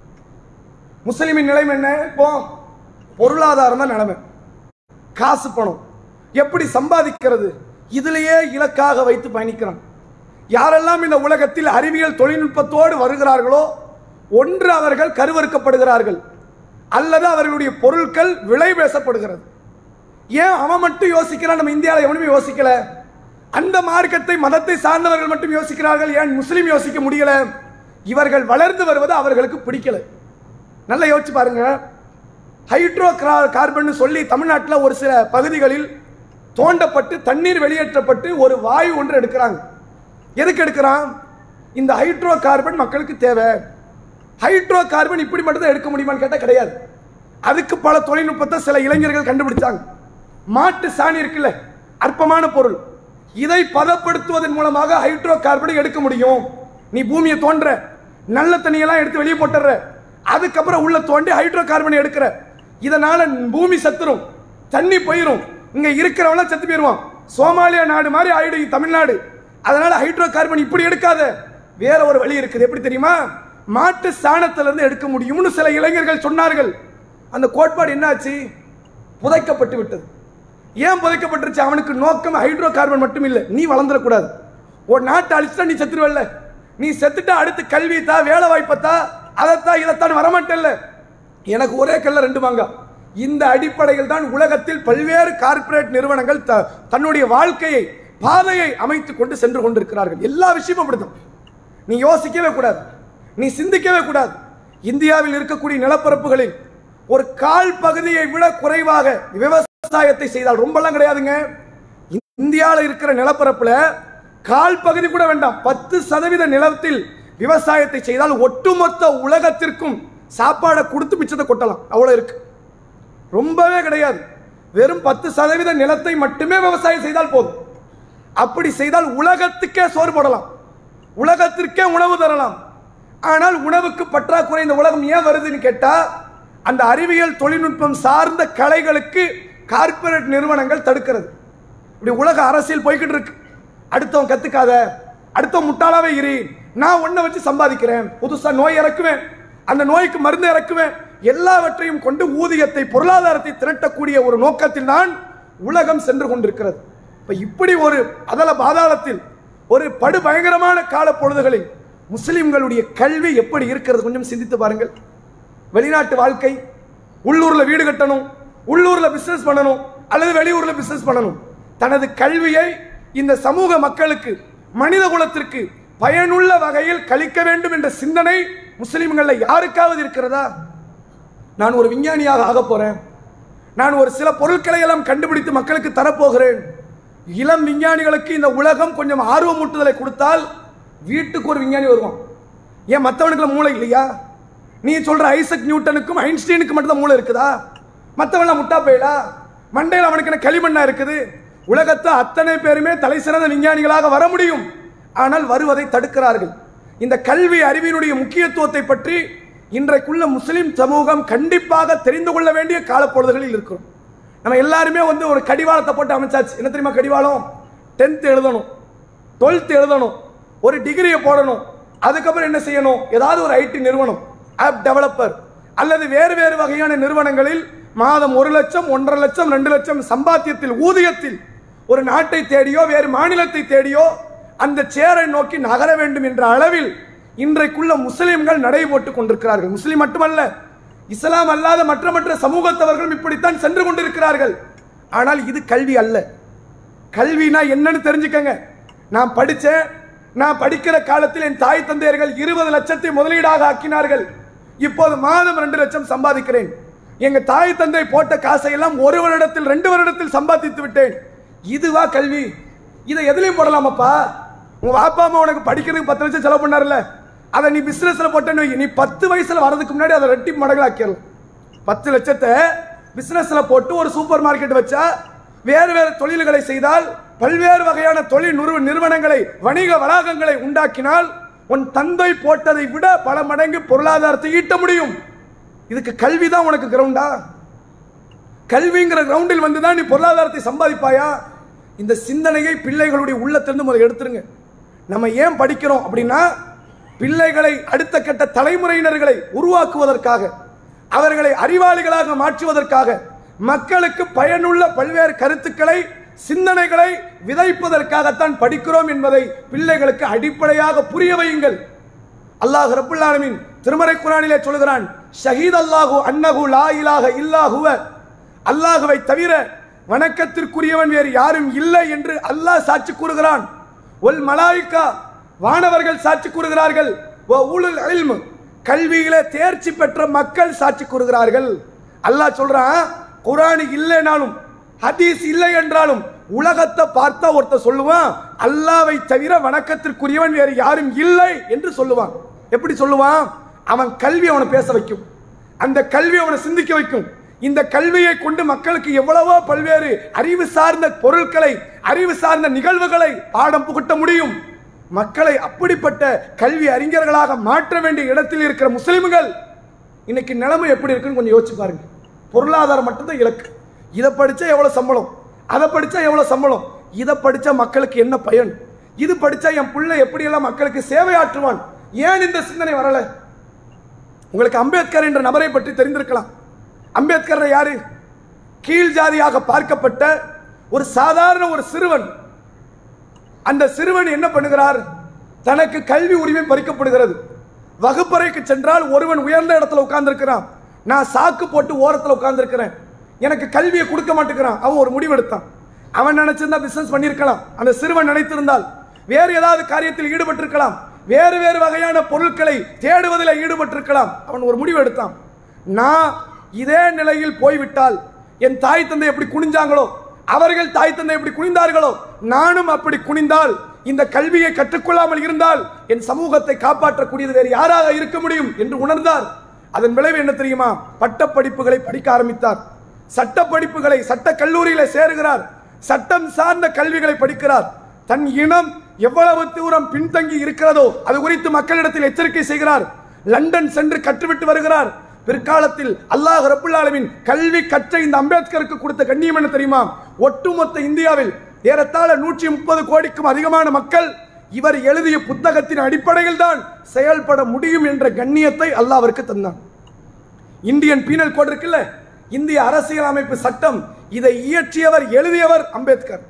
Speaker 1: முஸ்லிமின் நிலைமை என்ன இப்போ பொருளாதாரம் தான் நிலைமை காசு பணம் எப்படி சம்பாதிக்கிறது இதிலேயே இலக்காக வைத்து பயணிக்கிறான் யாரெல்லாம் இந்த உலகத்தில் அறிவியல் தொழில்நுட்பத்தோடு வருகிறார்களோ ஒன்று அவர்கள் கருவறுக்கப்படுகிறார்கள் அல்லது அவர்களுடைய பொருட்கள் விலை பேசப்படுகிறது ஏன் அவன் மட்டும் யோசிக்கிறான் நம்ம இந்தியாவில் எவனுமே யோசிக்கல அந்த மார்க்கத்தை மதத்தை சார்ந்தவர்கள் மட்டும் யோசிக்கிறார்கள் ஏன் முஸ்லீம் யோசிக்க முடியல இவர்கள் வளர்ந்து வருவது அவர்களுக்கு பிடிக்கல நல்லா யோசிச்சு பாருங்க ஹைட்ரோ கார்பன் சொல்லி தமிழ்நாட்டில் ஒரு சில பகுதிகளில் தோண்டப்பட்டு தண்ணீர் வெளியேற்றப்பட்டு ஒரு வாயு ஒன்று எடுக்கிறாங்க எதுக்கு எடுக்கிறான் இந்த ஹைட்ரோ கார்பன் மக்களுக்கு தேவை ஹைட்ரோ கார்பன் இப்படி மட்டும் தான் எடுக்க முடியுமான்னு கேட்டால் கிடையாது அதுக்கு பல தொழில்நுட்பத்தை சில இளைஞர்கள் கண்டுபிடிச்சாங்க மாட்டு சாணி இருக்குல்ல அற்பமான பொருள் இதை பதப்படுத்துவதன் மூலமாக ஹைட்ரோ கார்பனை எடுக்க முடியும் நீ பூமியை தோன்ற நல்ல தண்ணியெல்லாம் எடுத்து வெளியே போட்டுற அதுக்கப்புறம் உள்ள தோண்டி ஹைட்ரோ கார்பனை எடுக்கிற இதனால பூமி சத்துரும் தண்ணி போயிரும் இங்க இருக்கிறவன செத்து போயிருவான் சோமாலியா நாடு மாதிரி ஆயிடும் தமிழ்நாடு அதனால ஹைட்ரோ கார்பன் இப்படி எடுக்காத வேற ஒரு வழி இருக்குது எப்படி தெரியுமா மாட்டு சாணத்திலிருந்து எடுக்க முடியும்னு சில இளைஞர்கள் சொன்னார்கள் அந்த கோட்பாடு என்னாச்சு புதைக்கப்பட்டு விட்டது ஏன் புதைக்கப்பட்டுருச்சு அவனுக்கு நோக்கம் ஹைட்ரோ கார்பன் மட்டும் இல்லை நீ வளர்ந்துடக்கூடாது ஒரு நாட்டை அழிச்சுட்டா நீ செத்துருவல்ல நீ செத்துட்டா அடுத்து கல்வி தா வேலை வாய்ப்பத்தா அதைத்தான் இதைத்தான் வரமாட்டேல்ல எனக்கு ஒரே கல்ல ரெண்டு மாங்கா இந்த அடிப்படையில் தான் உலகத்தில் பல்வேறு கார்ப்பரேட் நிறுவனங்கள் த- தன்னுடைய வாழ்க்கையை பாதையை அமைத்துக் கொண்டு சென்று கொண்டிருக்கிறார்கள் எல்லா விஷயமும் அப்படிதான் நீ யோசிக்கவே கூடாது நீ சிந்திக்கவே கூடாது இந்தியாவில் இருக்கக்கூடிய நிலப்பரப்புகளில் ஒரு கால் பகுதியை விட குறைவாக விவசாயத்தை செய்தால் ரொம்பலாம் கிடையாதுங்க இந்தியாவில் இருக்கிற நிலப்பரப்புல கால் பகுதி கூட வேண்டாம் பத்து சதவீத நிலத்தில் விவசாயத்தை செய்தால் ஒட்டுமொத்த உலகத்திற்கும் சாப்பாடை கொடுத்து மிச்சத்தை கொட்டலாம் அவ்வளோ இருக்கு ரொம்பவே கிடையாது வெறும் பத்து சதவீத நிலத்தை மட்டுமே விவசாயம் செய்தால் போதும் அப்படி செய்தால் உலகத்துக்கே சோறு போடலாம் உலகத்திற்கே உணவு தரலாம் ஆனால் உணவுக்கு பற்றாக்குறை இந்த உலகம் ஏன் வருதுன்னு கேட்டா அந்த அறிவியல் தொழில்நுட்பம் சார்ந்த கலைகளுக்கு கார்ப்பரேட் நிறுவனங்கள் தடுக்கிறது இப்படி உலக அரசியல் போய்கிட்டு இருக்கு அடுத்தவன் கத்துக்காத அடுத்தவன் முட்டாளாவே இரு நான் ஒன்றை வச்சு சம்பாதிக்கிறேன் புதுசா நோய் இறக்குவேன் அந்த நோய்க்கு மருந்து இறக்குவேன் எல்லாவற்றையும் கொண்டு ஊதியத்தை பொருளாதாரத்தை திரட்டக்கூடிய ஒரு நோக்கத்தில் தான் உலகம் சென்று கொண்டிருக்கிறது இப்ப இப்படி ஒரு அதல பாதாளத்தில் ஒரு படு பயங்கரமான கால பொழுதுகளில் முஸ்லிம்களுடைய கல்வி எப்படி இருக்கிறது கொஞ்சம் சிந்தித்து பாருங்கள் வெளிநாட்டு வாழ்க்கை உள்ளூர்ல வீடு கட்டணும் உள்ளூர்ல பிசினஸ் பண்ணணும் அல்லது வெளியூர்ல பிசினஸ் பண்ணணும் தனது கல்வியை இந்த சமூக மக்களுக்கு மனித குலத்திற்கு பயனுள்ள வகையில் கழிக்க வேண்டும் என்ற சிந்தனை முஸ்லிம்கள்ல யாருக்காவது இருக்கிறதா நான் ஒரு விஞ்ஞானியாக ஆக போறேன் நான் ஒரு சில பொருட்களை எல்லாம் கண்டுபிடித்து மக்களுக்கு தரப்போகிறேன் இளம் விஞ்ஞானிகளுக்கு இந்த உலகம் கொஞ்சம் ஆர்வமூட்டுதலை கொடுத்தால் வீட்டுக்கு ஒரு விஞ்ஞானி வருவான் ஏன் மற்றவனுக்குள்ள மூளை இல்லையா நீ சொல்ற ஐசக் நியூட்டனுக்கும் ஐன்ஸ்டீனுக்கு மட்டும் தான் மூளை இருக்குதா மற்றவன்லாம் முட்டா போயிடா மண்டையில் அவனுக்கு என்ன களிமண்ணா இருக்குது உலகத்தை அத்தனை பேருமே தலை சிறந்த விஞ்ஞானிகளாக வர முடியும் ஆனால் வருவதை தடுக்கிறார்கள் இந்த கல்வி அறிவினுடைய முக்கியத்துவத்தை பற்றி இன்றைக்குள்ள முஸ்லிம் சமூகம் கண்டிப்பாக தெரிந்து கொள்ள வேண்டிய காலப்பொழுதுகளில் இருக்கிறோம் நம்ம எல்லாருமே வந்து ஒரு கடிவாளத்தை போட்டு அமைச்சாச்சு என்ன தெரியுமா கடிவாளம் டென்த் எழுதணும் டுவெல்த் எழுதணும் ஒரு டிகிரியை போடணும் அதுக்கப்புறம் என்ன செய்யணும் ஏதாவது ஒரு ஐடி நிறுவனம் ஆப் டெவலப்பர் அல்லது வேறு வேறு வகையான நிறுவனங்களில் மாதம் ஒரு லட்சம் ஒன்றரை லட்சம் ரெண்டு லட்சம் சம்பாத்தியத்தில் ஊதியத்தில் ஒரு நாட்டை தேடியோ வேறு மாநிலத்தை தேடியோ அந்த சேரை நோக்கி நகர வேண்டும் என்ற அளவில் இன்றைக்குள்ள முஸ்லிம்கள் நடை போட்டுக் கொண்டிருக்கிறார்கள் முஸ்லிம் மட்டுமல்ல இஸ்லாம் அல்லாத மற்ற மற்ற சமூகத்தவர்களும் இப்படித்தான் சென்று கொண்டிருக்கிறார்கள் ஆனால் இது கல்வி அல்ல கல்வினா என்னன்னு தெரிஞ்சுக்கங்க நான் படிச்சேன் நான் படிக்கிற காலத்தில் என் தாய் தந்தையர்கள் இருபது லட்சத்தை முதலீடாக ஆக்கினார்கள் இப்போது மாதம் ரெண்டு லட்சம் சம்பாதிக்கிறேன் எங்க தாய் தந்தை போட்ட காசை எல்லாம் ஒரு வருடத்தில் ரெண்டு வருடத்தில் சம்பாதித்து விட்டேன் இதுவா கல்வி இதை எதுலயும் போடலாமாப்பா உங்க அப்பா அம்மா உனக்கு படிக்கிறதுக்கு பத்து லட்சம் செலவு பண்ணார்ல அதை நீ பிசினஸ்ல போட்டேன்னு வை. நீ பத்து வயசுல வரதுக்கு முன்னாடி அதை ரெட்டி மடங்களாக்கிடலாம் பத்து லட்சத்தை பிசினஸ்ல போட்டு ஒரு சூப்பர் மார்க்கெட் வச்சா வேறு வேறு தொழில்களை செய்தால் பல்வேறு வகையான தொழில் நிறுவ நிறுவனங்களை வணிக வளாகங்களை உண்டாக்கினால் உன் தந்தை போட்டதை விட பல மடங்கு பொருளாதாரத்தை ஈட்ட முடியும் இதுக்கு கல்வி தான் உனக்கு கிரவுண்டா கல்விங்கிற கிரவுண்டில் வந்து தான் நீ பொருளாதாரத்தை சம்பாதிப்பாயா இந்த சிந்தனையை பிள்ளைகளுடைய உள்ளத்திலிருந்து முதல்ல எடுத்துருங்க நம்ம ஏன் படிக்கிறோம் அப்படின்னா பிள்ளைகளை அடுத்த கட்ட தலைமுறையினர்களை உருவாக்குவதற்காக அவர்களை அறிவாளிகளாக மாற்றுவதற்காக மக்களுக்கு பயனுள்ள பல்வேறு கருத்துக்களை சிந்தனைகளை விதைப்பதற்காகத்தான் படிக்கிறோம் என்பதை பிள்ளைகளுக்கு அடிப்படையாக புரிய வையுங்கள் அல்லாஹ் ரப்புல் ஆலமீன் திருமறை குரானிலே சொல்கிறான் ஷஹீத் அல்லாஹு அன்னஹு லா இலாஹ இல்லாஹுவ அல்லாஹுவை தவிர வணக்கத்திற்குரியவன் வேறு யாரும் இல்லை என்று அல்லாஹ் சாட்சி கூறுகிறான் ஒல் மலாயிக்கா வானவர்கள் சாட்சி கூறுகிறார்கள் வ உலுல் இல்ம் கல்வியிலே தேர்ச்சி பெற்ற மக்கள் சாட்சி கூறுகிறார்கள் அல்லாஹ் சொல்றான் குரான் இல்லைனாலும் ஹதீஸ் இல்லை என்றாலும் உலகத்தை பார்த்தா ஒருத்தர் சொல்லுவான் அல்லாவை தவிர வணக்கத்திற்குரியவன் வேறு யாரும் இல்லை என்று சொல்லுவான் எப்படி சொல்லுவான் அவன் கல்வி அவனை பேச வைக்கும் அந்த கல்வி அவனை சிந்திக்க வைக்கும் இந்த கல்வியை கொண்டு மக்களுக்கு எவ்வளவோ பல்வேறு அறிவு சார்ந்த பொருட்களை அறிவு சார்ந்த நிகழ்வுகளை பாடம் புகட்ட முடியும் மக்களை அப்படிப்பட்ட கல்வி அறிஞர்களாக மாற்ற வேண்டிய இடத்தில் இருக்கிற முஸ்லிம்கள் இன்னைக்கு நிலைமை எப்படி இருக்குன்னு கொஞ்சம் யோசிச்சு பாருங்க பொருளாதாரம் மட்டும்தான் இலக்கு இதை படிச்சா எவ்வளவு சம்பளம் அதை படிச்சா எவ்வளவு சம்பளம் இதை படிச்சா மக்களுக்கு என்ன பயன் இது படிச்சா என் பிள்ளை எப்படியெல்லாம் மக்களுக்கு சேவை ஆற்றுவான் ஏன் இந்த சிந்தனை வரல உங்களுக்கு அம்பேத்கர் என்ற நபரை பற்றி தெரிந்திருக்கலாம் அம்பேத்கர் யாரு கீழ் ஜாதியாக பார்க்கப்பட்ட ஒரு சாதாரண ஒரு சிறுவன் அந்த சிறுவன் என்ன பண்ணுகிறார் தனக்கு கல்வி உரிமை பறிக்கப்படுகிறது வகுப்பறைக்கு சென்றால் ஒருவன் உயர்ந்த இடத்துல உட்கார்ந்திருக்கிறான் நான் சாக்கு போட்டு ஓரத்தில் உட்கார்ந்திருக்கிறேன் எனக்கு கல்வியை கொடுக்க மாட்டேங்கிறான் அவன் ஒரு முடிவெடுத்தான் அவன் நினைச்சிருந்தா பிசினஸ் பண்ணியிருக்கலாம் அந்த சிறுவன் நினைத்திருந்தால் வேறு ஏதாவது காரியத்தில் ஈடுபட்டிருக்கலாம் வேறு வேறு வகையான பொருட்களை தேடுவதில் ஈடுபட்டிருக்கலாம் அவன் ஒரு முடிவு எடுத்தான் நான் இதே நிலையில் போய்விட்டால் என் தாய் தந்தை எப்படி குனிஞ்சாங்களோ அவர்கள் தாய் தந்தை எப்படி குனிந்தார்களோ நானும் அப்படி குனிந்தால் இந்த கல்வியை கற்றுக்கொள்ளாமல் இருந்தால் என் சமூகத்தை காப்பாற்றக்கூடியது வேறு யாராக இருக்க முடியும் என்று உணர்ந்தார் அதன் விளைவு என்ன தெரியுமா பட்ட படிப்புகளை படிக்க ஆரம்பித்தார் சட்ட படிப்புகளை சட்ட கல்லூரியில சேருகிறார் சட்டம் சார்ந்த கல்விகளை படிக்கிறார் தன் இனம் எவ்வளவு தூரம் பின்தங்கி இருக்கிறதோ அது குறித்து மக்களிடத்தில் எச்சரிக்கை செய்கிறார் லண்டன் சென்று கற்றுவிட்டு வருகிறார் பிற்காலத்தில் அல்லாஹ் ரபுல் ஆலமீன் கல்வி கற்ற இந்த அம்பேத்கருக்கு கொடுத்த கண்ணியம் என்ன தெரியுமா ஒட்டுமொத்த இந்தியாவில் ஏறத்தாழ நூற்றி முப்பது கோடிக்கும் அதிகமான மக்கள் இவர் எழுதிய புத்தகத்தின் அடிப்படையில் தான் செயல்பட முடியும் என்ற கண்ணியத்தை அல்லாஹ் அவருக்கு தந்தான் இந்தியன் பீனல் கோட் இருக்குல்ல இந்திய அரசியலமைப்பு சட்டம் இதை இயற்றியவர் எழுதியவர் அம்பேத்கர்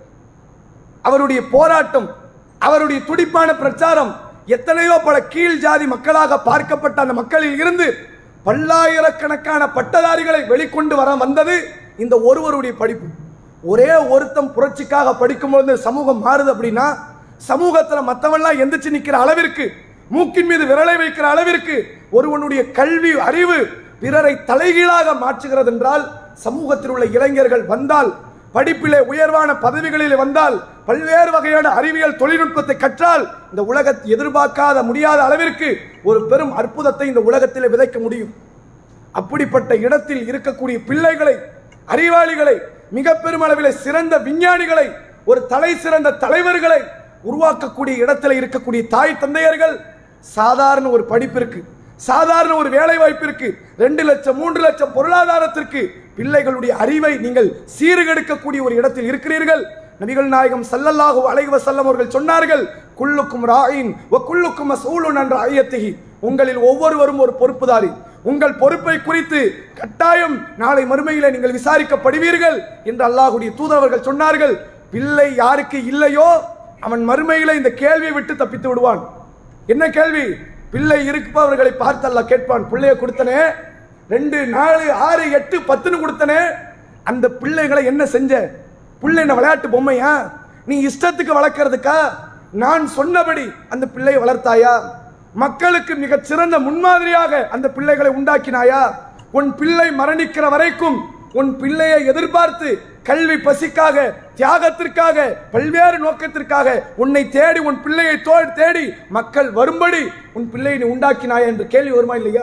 Speaker 1: அவருடைய போராட்டம் அவருடைய துடிப்பான பிரச்சாரம் எத்தனையோ பல கீழ் ஜாதி மக்களாக பார்க்கப்பட்ட அந்த மக்களில் இருந்து பல்லாயிரக்கணக்கான பட்டதாரிகளை வெளிக்கொண்டு வர வந்தது இந்த ஒருவருடைய படிப்பு ஒரே ஒருத்தம் புரட்சிக்காக படிக்கும்பொழுது சமூகம் மாறுது அப்படின்னா சமூகத்துல மத்தவன்லாம் எந்திரிச்சு நிக்கிற அளவிற்கு மூக்கின் மீது விரலை வைக்கிற அளவிற்கு ஒருவனுடைய கல்வி அறிவு பிறரை தலைகீழாக மாற்றுகிறது என்றால் சமூகத்தில் உள்ள இளைஞர்கள் வந்தால் படிப்பிலே உயர்வான பதவிகளில் வந்தால் பல்வேறு வகையான அறிவியல் தொழில்நுட்பத்தை கற்றால் இந்த உலகத்தை எதிர்பார்க்காத முடியாத அளவிற்கு ஒரு பெரும் அற்புதத்தை இந்த உலகத்தில் விதைக்க முடியும் அப்படிப்பட்ட இடத்தில் இருக்கக்கூடிய பிள்ளைகளை அறிவாளிகளை மிக பெருமளவில் சிறந்த விஞ்ஞானிகளை ஒரு தலை சிறந்த தலைவர்களை உருவாக்கக்கூடிய இடத்துல இருக்கக்கூடிய தாய் தந்தையர்கள் சாதாரண ஒரு படிப்பிற்கு சாதாரண ஒரு வேலை வாய்ப்பிற்கு ரெண்டு லட்சம் மூன்று லட்சம் பொருளாதாரத்திற்கு பிள்ளைகளுடைய அறிவை நீங்கள் சீர்கெடுக்கக்கூடிய ஒரு இடத்தில் இருக்கிறீர்கள் நபிகள் நாயகம் சல்லல்லாஹு அலைஹி வஸல்லம் அவர்கள் சொன்னார்கள் குல்லுக்கும் ராயின் வ குல்லுக்கும் மஸ்ஊலுன் என்ற ஐயத்திகி உங்களில் ஒவ்வொருவரும் ஒரு பொறுப்புதாரி உங்கள் பொறுப்பை குறித்து கட்டாயம் நாளை மறுமையிலே நீங்கள் விசாரிக்கப்படுவீர்கள் என்று அல்லாஹ்வுடைய தூதரவர்கள் சொன்னார்கள் பிள்ளை யாருக்கு இல்லையோ அவன் மறுமையிலே இந்த கேள்வியை விட்டு தப்பித்து விடுவான் என்ன கேள்வி பிள்ளை இருப்பவர்களை பார்த்து அல்லாஹ் கேட்பான் பிள்ளைய கொடுத்தனே ரெண்டு நாலு ஆறு எட்டு பத்துன்னு கொடுத்தனே அந்த பிள்ளைகளை என்ன செஞ்ச பிள்ளை என்ன விளையாட்டு பொம்மையா நீ இஷ்டத்துக்கு வளர்க்கறதுக்கா நான் சொன்னபடி அந்த பிள்ளையை வளர்த்தாயா மக்களுக்கு மிகச் சிறந்த முன்மாதிரியாக அந்த பிள்ளைகளை உண்டாக்கினாயா உன் பிள்ளை மரணிக்கிற வரைக்கும் உன் பிள்ளையை எதிர்பார்த்து கல்வி பசிக்காக தியாகத்திற்காக பல்வேறு நோக்கத்திற்காக உன்னை தேடி உன் பிள்ளையை தோ- தேடி மக்கள் வரும்படி உன் பிள்ளையை நீ உண்டாக்கினாயா என்று கேள்வி வருமா இல்லையா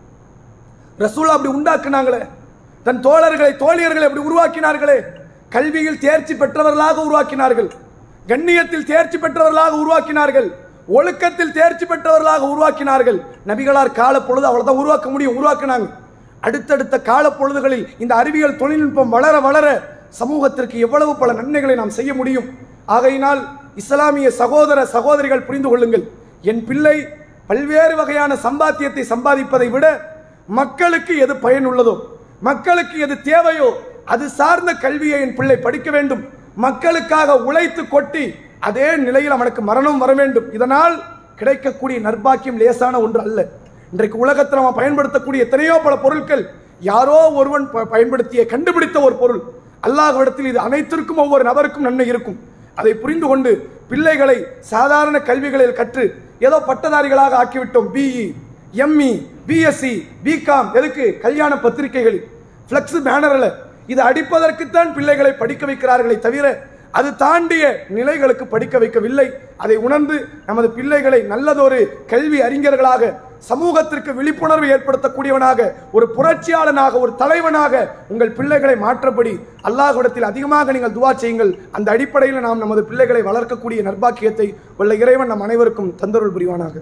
Speaker 1: ரசூல் அப்படி உண்டாக்குனாங்களே தன் தோழர்களை தோழியர்களை அப்படி உருவாக்கினார்களே கல்வியில் தேர்ச்சி பெற்றவர்களாக உருவாக்கினார்கள் கண்ணியத்தில் தேர்ச்சி பெற்றவர்களாக உருவாக்கினார்கள் ஒழுக்கத்தில் தேர்ச்சி பெற்றவர்களாக உருவாக்கினார்கள் நபிகளார் கால பொழுது அவ்வளவுதான் உருவாக்க முடியும் உருவாக்குனாங்க அடுத்தடுத்த கால பொழுதுகளில் இந்த அறிவியல் தொழில்நுட்பம் வளர வளர சமூகத்திற்கு எவ்வளவு பல நன்மைகளை நாம் செய்ய முடியும் ஆகையினால் இஸ்லாமிய சகோதர சகோதரிகள் புரிந்து கொள்ளுங்கள் என் பிள்ளை பல்வேறு வகையான சம்பாத்தியத்தை சம்பாதிப்பதை விட மக்களுக்கு எது பயனுள்ளதோ மக்களுக்கு எது தேவையோ அது சார்ந்த கல்வியை என் பிள்ளை படிக்க வேண்டும் மக்களுக்காக உழைத்து கொட்டி அதே நிலையில் அவனுக்கு மரணம் வர வேண்டும் இதனால் கிடைக்கக்கூடிய நற்பாக்கியம் லேசான ஒன்று அல்ல இன்றைக்கு உலகத்தில் அவன் பயன்படுத்தக்கூடிய எத்தனையோ பல பொருட்கள் யாரோ ஒருவன் ப- பயன்படுத்திய கண்டுபிடித்த ஒரு பொருள் அல்லாஹ்விடத்தில் இது அனைத்திற்கும் ஒவ்வொரு நபருக்கும் நன்மை இருக்கும் அதை புரிந்து கொண்டு பிள்ளைகளை சாதாரண கல்விகளில் கற்று ஏதோ பட்டதாரிகளாக ஆக்கிவிட்டோம் பிஇ எம்இ பிஎஸ்சி பிகாம் எதுக்கு கல்யாண பத்திரிகைகள் ஃப்ளெக்ஸ் பேனரில் இது அடிப்பதற்குத்தான் பிள்ளைகளை படிக்க வைக்கிறார்களே தவிர அது தாண்டிய நிலைகளுக்கு படிக்க வைக்கவில்லை அதை உணர்ந்து நமது பிள்ளைகளை நல்லதொரு கல்வி அறிஞர்களாக சமூகத்திற்கு விழிப்புணர்வு ஏற்படுத்தக்கூடியவனாக ஒரு புரட்சியாளனாக ஒரு தலைவனாக உங்கள் பிள்ளைகளை மாற்றபடி அல்லாஹ்விடத்தில் அதிகமாக நீங்கள் துவா செய்யுங்கள் அந்த அடிப்படையில் நாம் நமது பிள்ளைகளை வளர்க்கக்கூடிய நற்பாக்கியத்தை உள்ள இறைவன் நம் அனைவருக்கும் தந்தருள் புரிவானாக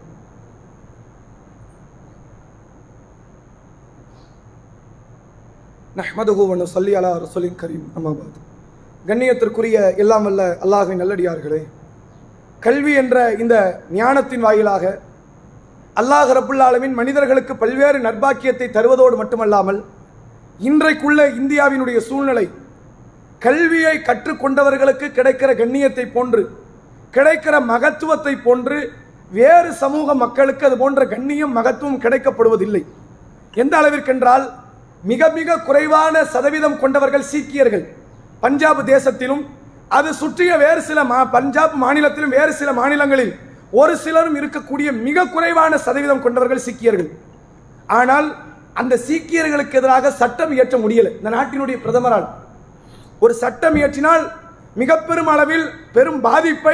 Speaker 1: நஹ்மதுஹு வ நுஸல்லி அலா ரசூலின் கரீம் அம்மாபாத் கண்ணியத்திற்குரிய எல்லாம் வல்ல அல்லாஹ்வின் நல்லடியார்களே கல்வி என்ற இந்த ஞானத்தின் வாயிலாக அல்லாஹ் ரப்புல் ஆலமீன் மனிதர்களுக்கு பல்வேறு நற்பாக்கியத்தை தருவதோடு மட்டுமல்லாமல் இன்றைக்குள்ள இந்தியாவினுடைய சூழ்நிலை கல்வியை கற்றுக்கொண்டவர்களுக்கு கிடைக்கிற கண்ணியத்தை போன்று கிடைக்கிற மகத்துவத்தை போன்று வேறு சமூக மக்களுக்கு அது போன்ற கண்ணியம் மகத்துவம் கிடைக்கப்படுவதில்லை எந்த அளவிற்கென்றால் மிக மிக குறைவான சதவீதம் கொண்டவர்கள் சீக்கியர்கள் பஞ்சாப் தேசத்திலும் அது சுற்றிய வேறு சில மா- பஞ்சாப் மாநிலத்திலும் வேறு சில மாநிலங்களில் ஒரு சிலரும் இருக்கக்கூடிய மிக குறைவான சதவீதம் கொண்டவர்கள் சீக்கியர்கள் ஆனால் அந்த சீக்கியர்களுக்கு எதிராக சட்டம் இயற்ற முடியல இந்த நாட்டினுடைய பிரதமரால் ஒரு சட்டம் இயற்றினால் மிக பெரும் அளவில் பெரும் பாதிப்பை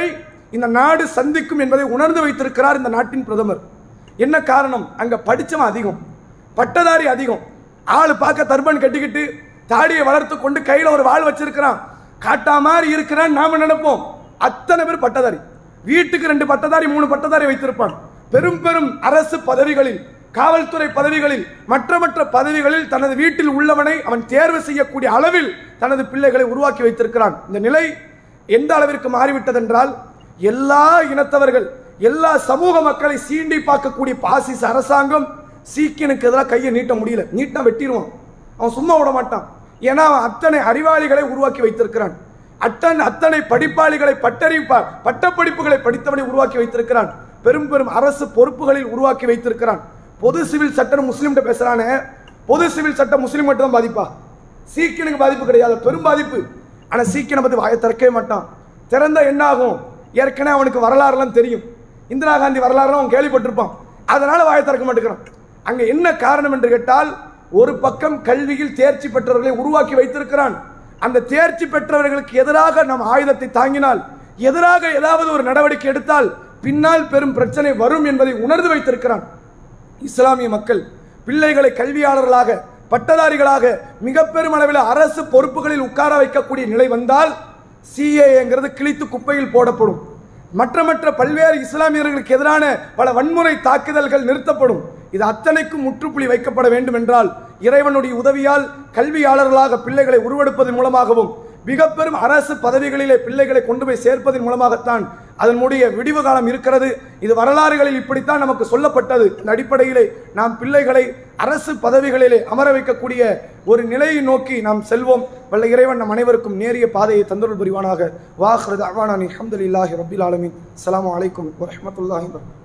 Speaker 1: இந்த நாடு சந்திக்கும் என்பதை உணர்ந்து வைத்திருக்கிறார் இந்த நாட்டின் பிரதமர் என்ன காரணம் அங்க படிச்சவன் அதிகம் பட்டதாரி அதிகம் ஆளு பார்க்க தர்பன் கட்டிக்கிட்டு தாடியை வளர்த்து கொண்டு கையில ஒரு வாள் வச்சிருக்கிறான் காட்டா மாதிரி இருக்கிறான் நாம நினைப்போம் அத்தனை பேர் பட்டதாரி வீட்டுக்கு ரெண்டு பட்டதாரி மூணு பட்டதாரி வைத்திருப்பான் பெரும் பெரும் அரசு பதவிகளில் காவல்துறை பதவிகளில் மற்ற மற்ற பதவிகளில் தனது வீட்டில் உள்ளவனை அவன் தேர்வு செய்யக்கூடிய அளவில் தனது பிள்ளைகளை உருவாக்கி வைத்திருக்கிறான் இந்த நிலை எந்த அளவிற்கு மாறிவிட்டதென்றால் எல்லா இனத்தவர்கள் எல்லா சமூக மக்களை சீண்டி பார்க்கக்கூடிய பாசிச அரசாங்கம் சீக்கியனுக்கு எதிராக கையை நீட்ட முடியல நீட்டா வெட்டிடுவான் அவன் சும்மா விட மாட்டான் ஏன்னா அவன் அத்தனை அறிவாளிகளை உருவாக்கி வைத்திருக்கிறான் அத்தனை அத்தனை படிப்பாளிகளை பட்டறிப்பா பட்டப்படிப்புகளை படித்தவனை உருவாக்கி வைத்திருக்கிறான் பெரும் பெரும் அரசு பொறுப்புகளில் உருவாக்கி வைத்திருக்கிறான் பொது சிவில் சட்டம் முஸ்லீம்கிட்ட பேசுறானே பொது சிவில் சட்டம் முஸ்லீம் மட்டும் தான் பாதிப்பா சீக்கியனுக்கு பாதிப்பு கிடையாது பெரும் பாதிப்பு ஆனா சீக்கியனை பத்தி வாயை திறக்கவே மாட்டான் திறந்தா என்ன ஆகும் ஏற்கனவே அவனுக்கு வரலாறுலாம் தெரியும் இந்திரா காந்தி வரலாறுலாம் அவன் கேள்விப்பட்டிருப்பான் அதனால வாயை திறக்க மாட்டேங்கிறான் அங்க என்ன காரணம் என்று கேட்டால் ஒரு பக்கம் கல்வியில் தேர்ச்சி பெற்றவர்களை உருவாக்கி வைத்திருக்கிறான் அந்த தேர்ச்சி பெற்றவர்களுக்கு எதிராக நாம் ஆயுதத்தை தாங்கினால் எதிராக ஏதாவது ஒரு நடவடிக்கை எடுத்தால் பின்னால் பெரும் பிரச்சனை வரும் என்பதை உணர்ந்து வைத்திருக்கிறான் இஸ்லாமிய மக்கள் பிள்ளைகளை கல்வியாளர்களாக பட்டதாரிகளாக மிக பெரும் அளவில் அரசு பொறுப்புகளில் உட்கார வைக்கக்கூடிய நிலை வந்தால் சிஏங்கிறது கிழித்து குப்பையில் போடப்படும் மற்ற மற்ற பல்வேறு இஸ்லாமியர்களுக்கு எதிரான பல வன்முறை தாக்குதல்கள் நிறுத்தப்படும் இது அத்தனைக்கும் முற்றுப்புள்ளி வைக்கப்பட வேண்டும் என்றால் இறைவனுடைய உதவியால் கல்வியாளர்களாக பிள்ளைகளை உருவெடுப்பதன் மூலமாகவும் மிக பெரும் அரசு பதவிகளிலே பிள்ளைகளை கொண்டு போய் சேர்ப்பதன் மூலமாகத்தான் அதனுடைய விடிவு காலம் இருக்கிறது இது வரலாறுகளில் இப்படித்தான் நமக்கு சொல்லப்பட்டது இந்த அடிப்படையிலே நாம் பிள்ளைகளை அரசு பதவிகளிலே அமர வைக்கக்கூடிய ஒரு நிலையை நோக்கி நாம் செல்வோம் வல்ல இறைவன் நம் அனைவருக்கும் நேரிய பாதையை தந்தருள் புரிவானாக வாஹ்ரத் அவானானி அஹமதுல்லாஹி ரபில் ஆலமின் அஸ்ஸலாமு அலைக்கும் வரஹ்மத்துல்லாஹி வபரகாத்துஹு